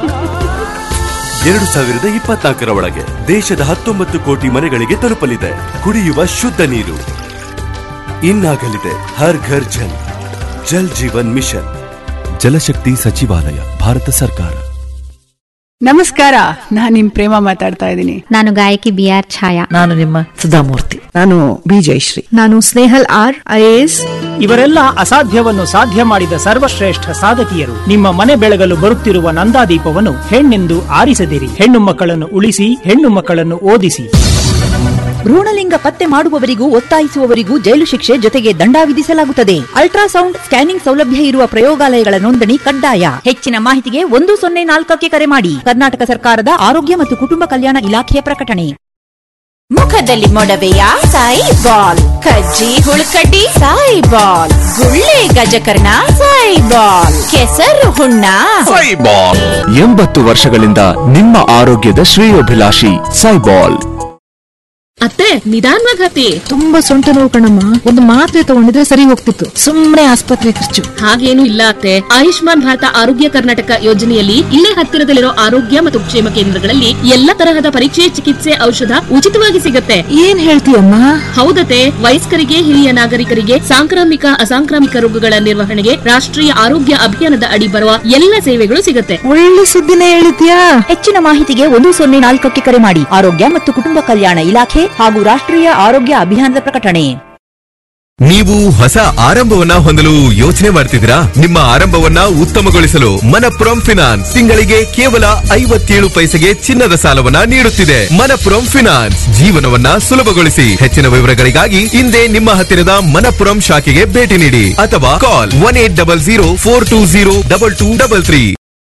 ಎರಡು ಸಾವಿರದ ಇಪ್ಪತ್ನಾಲ್ಕರ ಒಳಗೆ ದೇಶದ ಹತ್ತೊಂಬತ್ತು ಕೋಟಿ ಮನೆಗಳಿಗೆ ತಲುಪಲಿದೆ ಕುಡಿಯುವ ಶುದ್ಧ ನೀರು ಇನ್ನಾಗಲಿದೆ ಹರ್ ಘರ್ ಜಲ್ ಜಲ್ ಜೀವನ್ ಮಿಷನ್ ಜಲಶಕ್ತಿ ಸಚಿವಾಲಯ ಭಾರತ ಸರ್ಕಾರ ನಮಸ್ಕಾರ ನಾನ್ ನಿಮ್ ಪ್ರೇಮ ಮಾತಾಡ್ತಾ ಇದ್ದೀನಿ ನಾನು ಗಾಯಕಿ ಬಿ ಆರ್ ಛಾಯಾ ನಾನು ನಿಮ್ಮ ಸುಧಾಮೂರ್ತಿ ನಾನು ಬಿ ಜಯಶ್ರೀ ನಾನು ಸ್ನೇಹಲ್ ಆರ್ ಐಎಎಸ್ ಇವರೆಲ್ಲ ಅಸಾಧ್ಯವನ್ನು ಸಾಧ್ಯ ಮಾಡಿದ ಸರ್ವಶ್ರೇಷ್ಠ ಸಾಧಕಿಯರು ನಿಮ್ಮ ಮನೆ ಬೆಳಗಲು ಬರುತ್ತಿರುವ ನಂದಾದೀಪವನ್ನು ಹೆಣ್ಣೆಂದು ಆರಿಸದಿರಿ ಹೆಣ್ಣು ಮಕ್ಕಳನ್ನು ಉಳಿಸಿ ಹೆಣ್ಣು ಮಕ್ಕಳನ್ನು ಓದಿಸಿ ಭ್ರೂಣಲಿಂಗ ಪತ್ತೆ ಮಾಡುವವರಿಗೂ ಒತ್ತಾಯಿಸುವವರಿಗೂ ಜೈಲು ಶಿಕ್ಷೆ ಜೊತೆಗೆ ದಂಡ ವಿಧಿಸಲಾಗುತ್ತದೆ ಅಲ್ಟ್ರಾಸೌಂಡ್ ಸ್ಕ್ಯಾನಿಂಗ್ ಸೌಲಭ್ಯ ಇರುವ ಪ್ರಯೋಗಾಲಯಗಳ ನೋಂದಣಿ ಕಡ್ಡಾಯ ಹೆಚ್ಚಿನ ಮಾಹಿತಿಗೆ ಒಂದು ಸೊನ್ನೆ ನಾಲ್ಕಕ್ಕೆ ಕರೆ ಮಾಡಿ ಕರ್ನಾಟಕ ಸರ್ಕಾರದ ಆರೋಗ್ಯ ಮತ್ತು ಕುಟುಂಬ ಕಲ್ಯಾಣ ಇಲಾಖೆಯ ಪ್ರಕಟಣೆ ಮುಖದಲ್ಲಿ ಮೊಡವೆಯ ಸಾಯಿ ಬಾಲ್ ಕಜ್ಜಿ ಹುಳುಕಡ್ಡಿ ಸಾಯಿ ಬಾಲ್ ಗುಳ್ಳೆ ಗಜಕರ್ಣ ಸಾಯಿ ಬಾಲ್ ಕೆಸರು ಹುಣ್ಣ ಸೈಬಾಲ್ ಎಂಬತ್ತು ವರ್ಷಗಳಿಂದ ನಿಮ್ಮ ಆರೋಗ್ಯದ ಶ್ರೇಯೋಭಿಲಾಷಿ ಸೈಬಾಲ್ ಅತ್ತೆ ನಿಧಾನವಾಗಿ ಹತ್ತಿ ತುಂಬಾ ಸೊಂಟ ನೋವು ಕಣಮ್ಮ ಒಂದು ಮಾತ್ರೆ ತಗೊಂಡಿದ್ರೆ ಸರಿ ಹೋಗ್ತಿತ್ತು ಸುಮ್ನೆ ಆಸ್ಪತ್ರೆ ಖರ್ಚು ಹಾಗೇನು ಇಲ್ಲ ಅತ್ತೆ ಆಯುಷ್ಮಾನ್ ಭಾರತ ಆರೋಗ್ಯ ಕರ್ನಾಟಕ ಯೋಜನೆಯಲ್ಲಿ ಇಲ್ಲೇ ಹತ್ತಿರದಲ್ಲಿರೋ ಆರೋಗ್ಯ ಮತ್ತು ಕ್ಷೇಮ ಕೇಂದ್ರಗಳಲ್ಲಿ ಎಲ್ಲ ತರಹದ ಪರೀಕ್ಷೆ ಚಿಕಿತ್ಸೆ ಔಷಧ ಉಚಿತವಾಗಿ ಸಿಗುತ್ತೆ ಏನ್ ಹೇಳ್ತೀಯಮ್ಮ ಹೌದತೆ ವಯಸ್ಕರಿಗೆ ಹಿರಿಯ ನಾಗರಿಕರಿಗೆ ಸಾಂಕ್ರಾಮಿಕ ಅಸಾಂಕ್ರಾಮಿಕ ರೋಗಗಳ ನಿರ್ವಹಣೆಗೆ ರಾಷ್ಟ್ರೀಯ ಆರೋಗ್ಯ ಅಭಿಯಾನದ ಅಡಿ ಬರುವ ಎಲ್ಲ ಸೇವೆಗಳು ಸಿಗುತ್ತೆ ಒಳ್ಳೆ ಸುದ್ದಿನೇ ಹೇಳಿದ್ಯಾ ಹೆಚ್ಚಿನ ಮಾಹಿತಿಗೆ ಒಂದು ಸೊನ್ನೆ ನಾಲ್ಕಕ್ಕೆ ಕರೆ ಮಾಡಿ ಆರೋಗ್ಯ ಮತ್ತು ಕುಟುಂಬ ಕಲ್ಯಾಣ ಇಲಾಖೆ ಹಾಗೂ ರಾಷ್ಟ್ರೀಯ ಆರೋಗ್ಯ ಅಭಿಯಾನದ ಪ್ರಕಟಣೆ ನೀವು ಹೊಸ ಆರಂಭವನ್ನ ಹೊಂದಲು ಯೋಚನೆ ಮಾಡ್ತಿದ್ದೀರಾ ನಿಮ್ಮ ಆರಂಭವನ್ನ ಉತ್ತಮಗೊಳಿಸಲು ಮನಪುರಂ ಫಿನಾನ್ಸ್ ತಿಂಗಳಿಗೆ ಕೇವಲ ಐವತ್ತೇಳು ಪೈಸೆಗೆ ಚಿನ್ನದ ಸಾಲವನ್ನ ನೀಡುತ್ತಿದೆ ಮನಪುರಂ ಫಿನಾನ್ಸ್ ಜೀವನವನ್ನ ಸುಲಭಗೊಳಿಸಿ ಹೆಚ್ಚಿನ ವಿವರಗಳಿಗಾಗಿ ಹಿಂದೆ ನಿಮ್ಮ ಹತ್ತಿರದ ಮನಪುರಂ ಶಾಖೆಗೆ ಭೇಟಿ ನೀಡಿ ಅಥವಾ call one eight double zero four two zero double two double three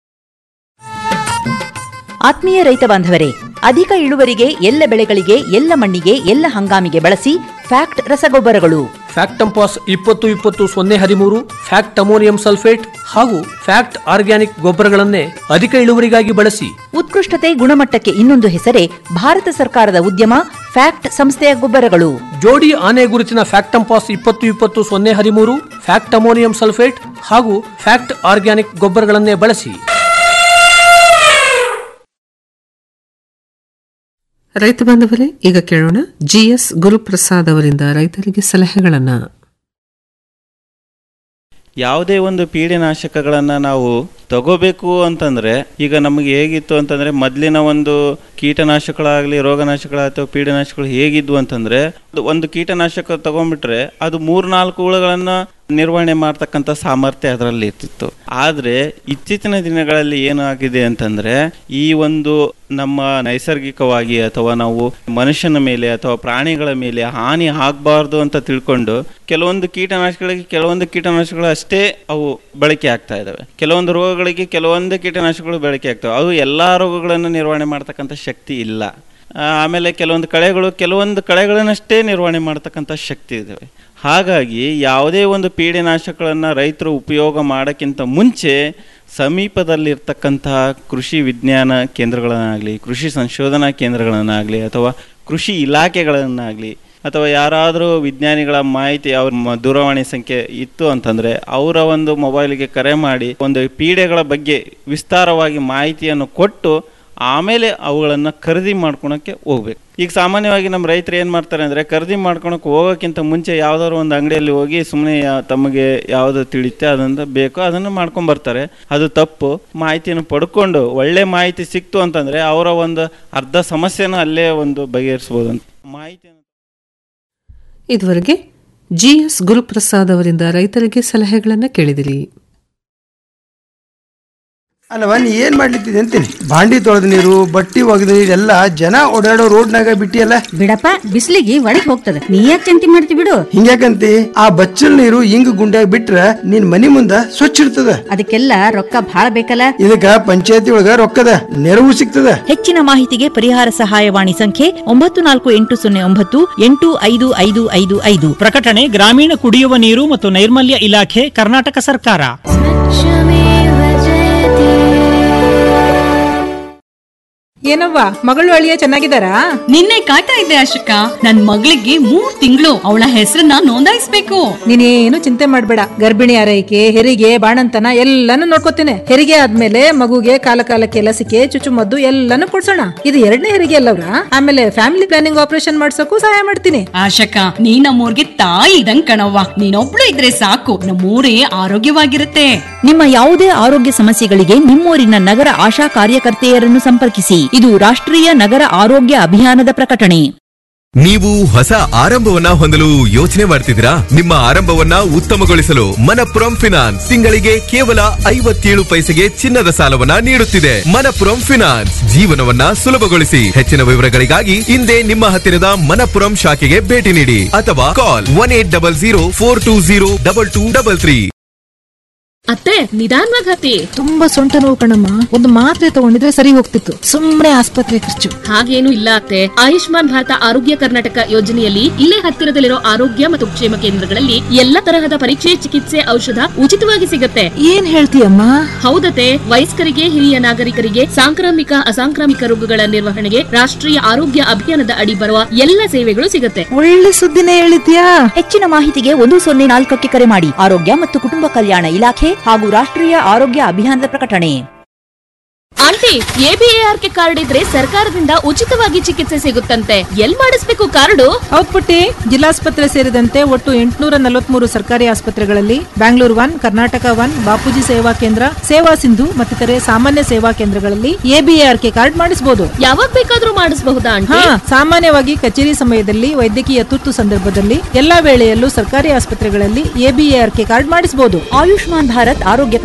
ಆತ್ಮೀಯ ರೈತ ಬಾಂಧವರೇ ಅಧಿಕ ಇಳುವರಿಗೆ ಎಲ್ಲ ಬೆಳೆಗಳಿಗೆ ಎಲ್ಲ ಮಣ್ಣಿಗೆ ಎಲ್ಲ ಹಂಗಾಮಿಗೆ ಬಳಸಿ ಫ್ಯಾಕ್ಟ್ ರಸಗೊಬ್ಬರಗಳು ಫ್ಯಾಕ್ಟಂಪಾಸ್ ಇಪ್ಪತ್ತು ಇಪ್ಪತ್ತು ಸೊನ್ನೆ ಹದಿಮೂರು ಫ್ಯಾಕ್ಟ್ ಅಮೋನಿಯಂ ಸಲ್ಫೇಟ್ ಹಾಗೂ ಫ್ಯಾಕ್ಟ್ ಆರ್ಗ್ಯಾನಿಕ್ ಗೊಬ್ಬರಗಳನ್ನೇ ಅಧಿಕ ಇಳುವರಿಗಾಗಿ ಬಳಸಿ ಉತ್ಕೃಷ್ಟತೆ ಗುಣಮಟ್ಟಕ್ಕೆ ಇನ್ನೊಂದು ಹೆಸರೇ ಭಾರತ ಸರ್ಕಾರದ ಉದ್ಯಮ ಫ್ಯಾಕ್ಟ್ ಸಂಸ್ಥೆಯ ಗೊಬ್ಬರಗಳು ಜೋಡಿ ಆನೆ ಗುರುತಿನ ಫ್ಯಾಕ್ಟಂಪಾಸ್ ಇಪ್ಪತ್ತು ಇಪ್ಪತ್ತು ಸೊನ್ನೆ ಹದಿಮೂರು ಫ್ಯಾಕ್ಟ್ ಅಮೋನಿಯಂ ಸಲ್ಫೇಟ್ ಹಾಗೂ ಫ್ಯಾಕ್ಟ್ ಆರ್ಗ್ಯಾನಿಕ್ ಗೊಬ್ಬರಗಳನ್ನೇ ಬಳಸಿ ರೈತ ಬಾಂಧವರೇ ಈಗ ಕೇಳೋಣ ಜಿಎಸ್ ಗುರುಪ್ರಸಾದ್ ಅವರಿಂದ ರೈತರಿಗೆ ಸಲಹೆಗಳನ್ನ ಯಾವುದೇ ಒಂದು ಪೀಡೆನಾಶಕಗಳನ್ನು ನಾವು ತಗೋಬೇಕು ಅಂತಂದರೆ ಈಗ ನಮಗೆ ಹೇಗಿತ್ತು ಅಂತಂದರೆ ಮೊದಲಿನ ಒಂದು ಕೀಟನಾಶಕಗಳಾಗಲಿ ರೋಗನಾಶಕಗಳು ಅಥವಾ ಪೀಡನಾಶಕಗಳು ಹೇಗಿದ್ವು ಅಂತಂದರೆ ಒಂದು ಕೀಟನಾಶಕ ತಗೊಂಡ್ಬಿಟ್ರೆ ಅದು ಮೂರ್ನಾಲ್ಕು ಹುಳುಗಳನ್ನು ನಿರ್ವಹಣೆ ಮಾಡ್ತಕ್ಕಂಥ ಸಾಮರ್ಥ್ಯ ಅದರಲ್ಲಿ ಇರ್ತಿತ್ತು ಆದರೆ ಇತ್ತೀಚಿನ ದಿನಗಳಲ್ಲಿ ಏನಾಗಿದೆ ಅಂತಂದರೆ ಈ ಒಂದು ನಮ್ಮ ನೈಸರ್ಗಿಕವಾಗಿ ಅಥವಾ ನಾವು ಮನುಷ್ಯನ ಮೇಲೆ ಅಥವಾ ಪ್ರಾಣಿಗಳ ಮೇಲೆ ಹಾನಿ ಆಗಬಾರ್ದು ಅಂತ ತಿಳ್ಕೊಂಡು ಕೆಲವೊಂದು ಕೀಟನಾಶಕಗಳಿಗೆ ಕೆಲವೊಂದು ಕೀಟನಾಶಕಗಳು ಅಷ್ಟೇ ಅವು ಬಳಕೆ ಆಗ್ತಾ ಇದ್ದಾವೆ ಕೆಲವೊಂದು ರೋಗಗಳಿಗೆ ಕೆಲವೊಂದು ಕೀಟನಾಶಕಗಳು ಬಳಕೆ ಆಗ್ತವೆ ಅವು ಎಲ್ಲ ರೋಗಗಳನ್ನು ನಿರ್ವಹಣೆ ಮಾಡ್ತಕ್ಕಂಥ ಶಕ್ತಿ ಇಲ್ಲ ಆ, ಆಮೇಲೆ ಕೆಲವೊಂದು ಕಳೆಗಳು ಕೆಲವೊಂದು ಕಳೆಗಳನ್ನಷ್ಟೇ ನಿರ್ವಹಣೆ ಮಾಡ್ತಕ್ಕಂಥ ಶಕ್ತಿ ಇದ್ದಾವೆ ಹಾಗಾಗಿ ಯಾವುದೇ ಒಂದು ಪೀಡೆನಾಶಕಗಳನ್ನು ರೈತರು ಉಪಯೋಗ ಮಾಡೋಕ್ಕಿಂತ ಮುಂಚೆ ಸಮೀಪದಲ್ಲಿರ್ತಕ್ಕಂತಹ ಕೃಷಿ ವಿಜ್ಞಾನ ಕೇಂದ್ರಗಳನ್ನಾಗಲಿ ಕೃಷಿ ಸಂಶೋಧನಾ ಕೇಂದ್ರಗಳನ್ನಾಗಲಿ ಅಥವಾ ಕೃಷಿ ಇಲಾಖೆಗಳನ್ನಾಗಲಿ ಅಥವಾ ಯಾರಾದರೂ ವಿಜ್ಞಾನಿಗಳ ಮಾಹಿತಿ ಅವ್ರ ಮ- ದೂರವಾಣಿ ಸಂಖ್ಯೆ ಇತ್ತು ಅಂತಂದರೆ ಅವರ ಒಂದು ಮೊಬೈಲಿಗೆ ಕರೆ ಮಾಡಿ ಒಂದು ಪೀಡೆಗಳ ಬಗ್ಗೆ ವಿಸ್ತಾರವಾಗಿ ಮಾಹಿತಿಯನ್ನು ಕೊಟ್ಟು ಆಮೇಲೆ ಅವುಗಳನ್ನು ಖರೀದಿ ಮಾಡ್ಕೊಳಕ್ಕೆ ಹೋಗ್ಬೇಕು ಈಗ ಸಾಮಾನ್ಯವಾಗಿ ನಮ್ಮ ರೈತರು ಏನು ಮಾಡ್ತಾರೆ ಅಂದರೆ ಖರೀದಿ ಮಾಡ್ಕೊಳಕ್ಕೆ ಹೋಗೋಕ್ಕಿಂತ ಮುಂಚೆ ಯಾವುದಾದ್ರು ಒಂದು ಅಂಗಡಿಯಲ್ಲಿ ಹೋಗಿ ಸುಮ್ಮನೆ ತಮಗೆ ಯಾವುದು ತಿಳಿಯುತ್ತೆ ಅದನ್ನು ಬೇಕೋ ಅದನ್ನು ಮಾಡ್ಕೊಂಡು ಬರ್ತಾರೆ ಅದು ತಪ್ಪು ಮಾಹಿತಿಯನ್ನು ಪಡ್ಕೊಂಡು ಒಳ್ಳೆ ಮಾಹಿತಿ ಸಿಕ್ತು ಅಂತಂದರೆ ಅವರ ಒಂದು ಅರ್ಧ ಸಮಸ್ಯೆನೂ ಅಲ್ಲೇ ಒಂದು ಬಗೆಹರಿಸ್ಬೋದು ಅಂತ ಮಾಹಿತಿ ಇದುವರೆಗೆ ಜಿಎಸ್ ಗುರುಪ್ರಸಾದ್ ಅವರಿಂದ ರೈತರಿಗೆ ಸಲಹೆಗಳನ್ನು ಕೇಳಿದಿರಿ ಅಲ್ಲವ ನೀ ಏನ್ ಮಾಡ್ಲಿತ್ತಿದೆ ಅಂತೀನಿ ಬಾಂಡಿ ತೊಳೆದ ನೀರು ಬಟ್ಟಿ ಒಗೆದ ನೀರು ಎಲ್ಲ ಜನ ಓಡಾಡೋ ರೋಡ್ನಾಗ ಬಿಟ್ಟಿಯಲ್ಲ ಬಿಡಪ್ಪ ಬಿಸಿಲಿಗೆ ಒಳಗ್ ಹೋಗ್ತದ ನೀ ಯಾಕೆ ಚಿಂತೆ ಮಾಡ್ತಿ ಬಿಡು ಹಿಂಗ್ಯಾಕಂತಿ ಆ ಬಚ್ಚಲ್ ನೀರು ಹಿಂಗ್ ಗುಂಡ್ಯಾಗ ಬಿಟ್ರ ನಿನ್ ಮನಿ ಮುಂದ ಸ್ವಚ್ಛ ಇರ್ತದ ಅದಕ್ಕೆಲ್ಲ ರೊಕ್ಕ ಭಾಳ ಬೇಕಲ್ಲ ಇದಕ್ಕ ಪಂಚಾಯತಿ ಒಳಗ ರೊಕ್ಕದ ನೆರವು ಸಿಗ್ತದ ಹೆಚ್ಚಿನ ಮಾಹಿತಿಗೆ ಪರಿಹಾರ ಸಹಾಯವಾಣಿ ಸಂಖ್ಯೆ ಒಂಬತ್ತು ನಾಲ್ಕು ಎಂಟು ಸೊನ್ನೆ ಒಂಬತ್ತು ಎಂಟು ಐದು ಐದು ಐದು ಐದು ಪ್ರಕಟಣೆ ಗ್ರಾಮೀಣ ಕುಡಿಯುವ ನೀರು ಮತ್ತು ನೈರ್ಮಲ್ಯ ಇಲಾಖೆ ಕರ್ನಾಟಕ ಸರ್ಕಾರ ಏನವ್ವ ಮಗಳು ಅಳಿಯ ಚೆನ್ನಾಗಿದ್ದಾರಾ ನಿನ್ನೆ ಕಾಯ್ತಾ ಇದ್ದೆ ಅಶೋಕ ನನ್ ಮಗಳಿಗೆ ಮೂರ್ ತಿಂಗಳು ಅವಳ ಹೆಸರನ್ನ ನೋಂದಾಯಿಸ್ಬೇಕು ನೀನೇನು ಚಿಂತೆ ಮಾಡ್ಬೇಡ ಗರ್ಭಿಣಿ ಆರೈಕೆ ಹೆರಿಗೆ ಬಾಣಂತನ ಎಲ್ಲಾನು ನೋಡ್ಕೋತೇನೆ ಹೆರಿಗೆ ಆದ್ಮೇಲೆ ಮಗುಗೆ ಕಾಲ ಕಾಲಕ್ಕೆ ಲಸಿಕೆ ಚುಚ್ಚುಮದ್ದು ಎಲ್ಲಾನು ಕೊಡ್ಸೋಣ ಇದು ಎರಡನೇ ಹೆರಿಗೆ ಅಲ್ಲವ್ರ ಆಮೇಲೆ ಫ್ಯಾಮಿಲಿ ಪ್ಲಾನಿಂಗ್ ಆಪರೇಷನ್ ಮಾಡ್ಸೋಕು ಸಹಾಯ ಮಾಡ್ತೀನಿ ಆಶಕ ನೀ ನಮ್ಮೂರ್ಗೆ ತಾಯಿ ಇದಂಗ್ ಕಣವ್ವ ನೀನೊಬ್ಳು ಇದ್ರೆ ಸಾಕು ನಮ್ಮೂರೇ ಆರೋಗ್ಯವಾಗಿರುತ್ತೆ ನಿಮ್ಮ ಯಾವುದೇ ಆರೋಗ್ಯ ಸಮಸ್ಯೆಗಳಿಗೆ ನಿಮ್ಮೂರಿನ ನಗರ ಆಶಾ ಕಾರ್ಯಕರ್ತೆಯರನ್ನು ಸಂಪರ್ಕಿಸಿ ಇದು ರಾಷ್ಟ್ರೀಯ ನಗರ ಆರೋಗ್ಯ ಅಭಿಯಾನದ ಪ್ರಕಟಣೆ ನೀವು ಹೊಸ ಆರಂಭವನ್ನ ಹೊಂದಲು ಯೋಚನೆ ಮಾಡ್ತಿದ್ದೀರಾ ನಿಮ್ಮ ಆರಂಭವನ್ನ ಉತ್ತಮಗೊಳಿಸಲು ಮನಪುರಂ ಫಿನಾನ್ಸ್ ತಿಂಗಳಿಗೆ ಕೇವಲ ಐವತ್ತೇಳು ಪೈಸೆಗೆ ಚಿನ್ನದ ಸಾಲವನ್ನ ನೀಡುತ್ತಿದೆ ಮನಪುರಂ ಫಿನಾನ್ಸ್ ಜೀವನವನ್ನ ಸುಲಭಗೊಳಿಸಿ ಹೆಚ್ಚಿನ ವಿವರಗಳಿಗಾಗಿ ಹಿಂದೆ ನಿಮ್ಮ ಹತ್ತಿರದ ಮನಪುರಂ ಶಾಖೆಗೆ ಭೇಟಿ ನೀಡಿ ಅಥವಾ call one eight double zero four two zero double two double three ಅತ್ತೆ ನಿಧಾನವಾಗಿ ಹತ್ತಿ ತುಂಬಾ ಸೊಂಟ ನೋವು ಕಣಮ್ಮ ಒಂದು ಮಾತ್ರೆ ತಗೊಂಡಿದ್ರೆ ಸರಿ ಹೋಗ್ತಿತ್ತು ಸುಮ್ನೆ ಆಸ್ಪತ್ರೆ ಖರ್ಚು ಹಾಗೇನು ಇಲ್ಲ ಅತ್ತೆ ಆಯುಷ್ಮಾನ್ ಭಾರತ ಆರೋಗ್ಯ ಕರ್ನಾಟಕ ಯೋಜನೆಯಲ್ಲಿ ಇಲ್ಲೇ ಹತ್ತಿರದಲ್ಲಿರೋ ಆರೋಗ್ಯ ಮತ್ತು ಕ್ಷೇಮ ಕೇಂದ್ರಗಳಲ್ಲಿ ಎಲ್ಲ ತರಹದ ಪರೀಕ್ಷೆ ಚಿಕಿತ್ಸೆ ಔಷಧ ಉಚಿತವಾಗಿ ಸಿಗುತ್ತೆ ಏನ್ ಹೇಳ್ತೀಯಮ್ಮ ಹೌದತೆ ವಯಸ್ಕರಿಗೆ ಹಿರಿಯ ನಾಗರಿಕರಿಗೆ ಸಾಂಕ್ರಾಮಿಕ ಅಸಾಂಕ್ರಾಮಿಕ ರೋಗಗಳ ನಿರ್ವಹಣೆಗೆ ರಾಷ್ಟ್ರೀಯ ಆರೋಗ್ಯ ಅಭಿಯಾನದ ಅಡಿ ಬರುವ ಎಲ್ಲ ಸೇವೆಗಳು ಸಿಗುತ್ತೆ ಒಳ್ಳೆ ಸುದ್ದಿನೇ ಹೇಳಿದ್ಯಾ ಹೆಚ್ಚಿನ ಮಾಹಿತಿಗೆ ಒಂದು ಸೊನ್ನೆ ನಾಲ್ಕಕ್ಕೆ ಕರೆ ಮಾಡಿ ಆರೋಗ್ಯ ಮತ್ತು ಕುಟುಂಬ ಕಲ್ಯಾಣ ಇಲಾಖೆ ಹಾಗೂ ರಾಷ್ಟ್ರೀಯ ಆರೋಗ್ಯ ಅಭಿಯಾನದ ಪ್ರಕಟಣೆ ಆಂಟಿ ಎಬಿಎಆರ್ಕೆ ಕಾರ್ಡ್ ಇದ್ರೆ ಸರ್ಕಾರದಿಂದ ಉಚಿತವಾಗಿ ಚಿಕಿತ್ಸೆ ಸಿಗುತ್ತಂತೆ ಎಲ್ ಮಾಡಿಸ್ಬೇಕು ಕಾರ್ಡು ಹೌದ್ ಪುಟ್ಟಿ ಜಿಲ್ಲಾಸ್ಪತ್ರೆ ಸೇರಿದಂತೆ ಒಟ್ಟು ಎಂಟುನೂರ ನಲವತ್ಮೂರು ಸರ್ಕಾರಿ ಆಸ್ಪತ್ರೆಗಳಲ್ಲಿ ಬ್ಯಾಂಗ್ಳೂರ್ ಒನ್ ಕರ್ನಾಟಕ ಒನ್ ಬಾಪೂಜಿ ಸೇವಾ ಕೇಂದ್ರ ಸೇವಾ ಸಿಂಧು ಮತ್ತಿತರೆ ಸಾಮಾನ್ಯ ಸೇವಾ ಕೇಂದ್ರಗಳಲ್ಲಿ ಎಬಿಎಆರ್ಕೆ ಕಾರ್ಡ್ ಮಾಡಿಸಬಹುದು ಯಾವಾಗ ಬೇಕಾದ್ರೂ ಮಾಡಿಸಬಹುದಾ ಆಂಟಿ ಹಾ ಸಾಮಾನ್ಯವಾಗಿ ಕಚೇರಿ ಸಮಯದಲ್ಲಿ ವೈದ್ಯಕೀಯ ತುರ್ತು ಸಂದರ್ಭದಲ್ಲಿ ಎಲ್ಲಾ ವೇಳೆಯಲ್ಲೂ ಸರ್ಕಾರಿ ಆಸ್ಪತ್ರೆಗಳಲ್ಲಿ ಎಬಿಎಆರ್ಕೆ ಕಾರ್ಡ್ ಮಾಡಿಸಬಹುದು ಆಯುಷ್ಮಾನ್ ಭಾರತ್ ಆರೋಗ್ಯ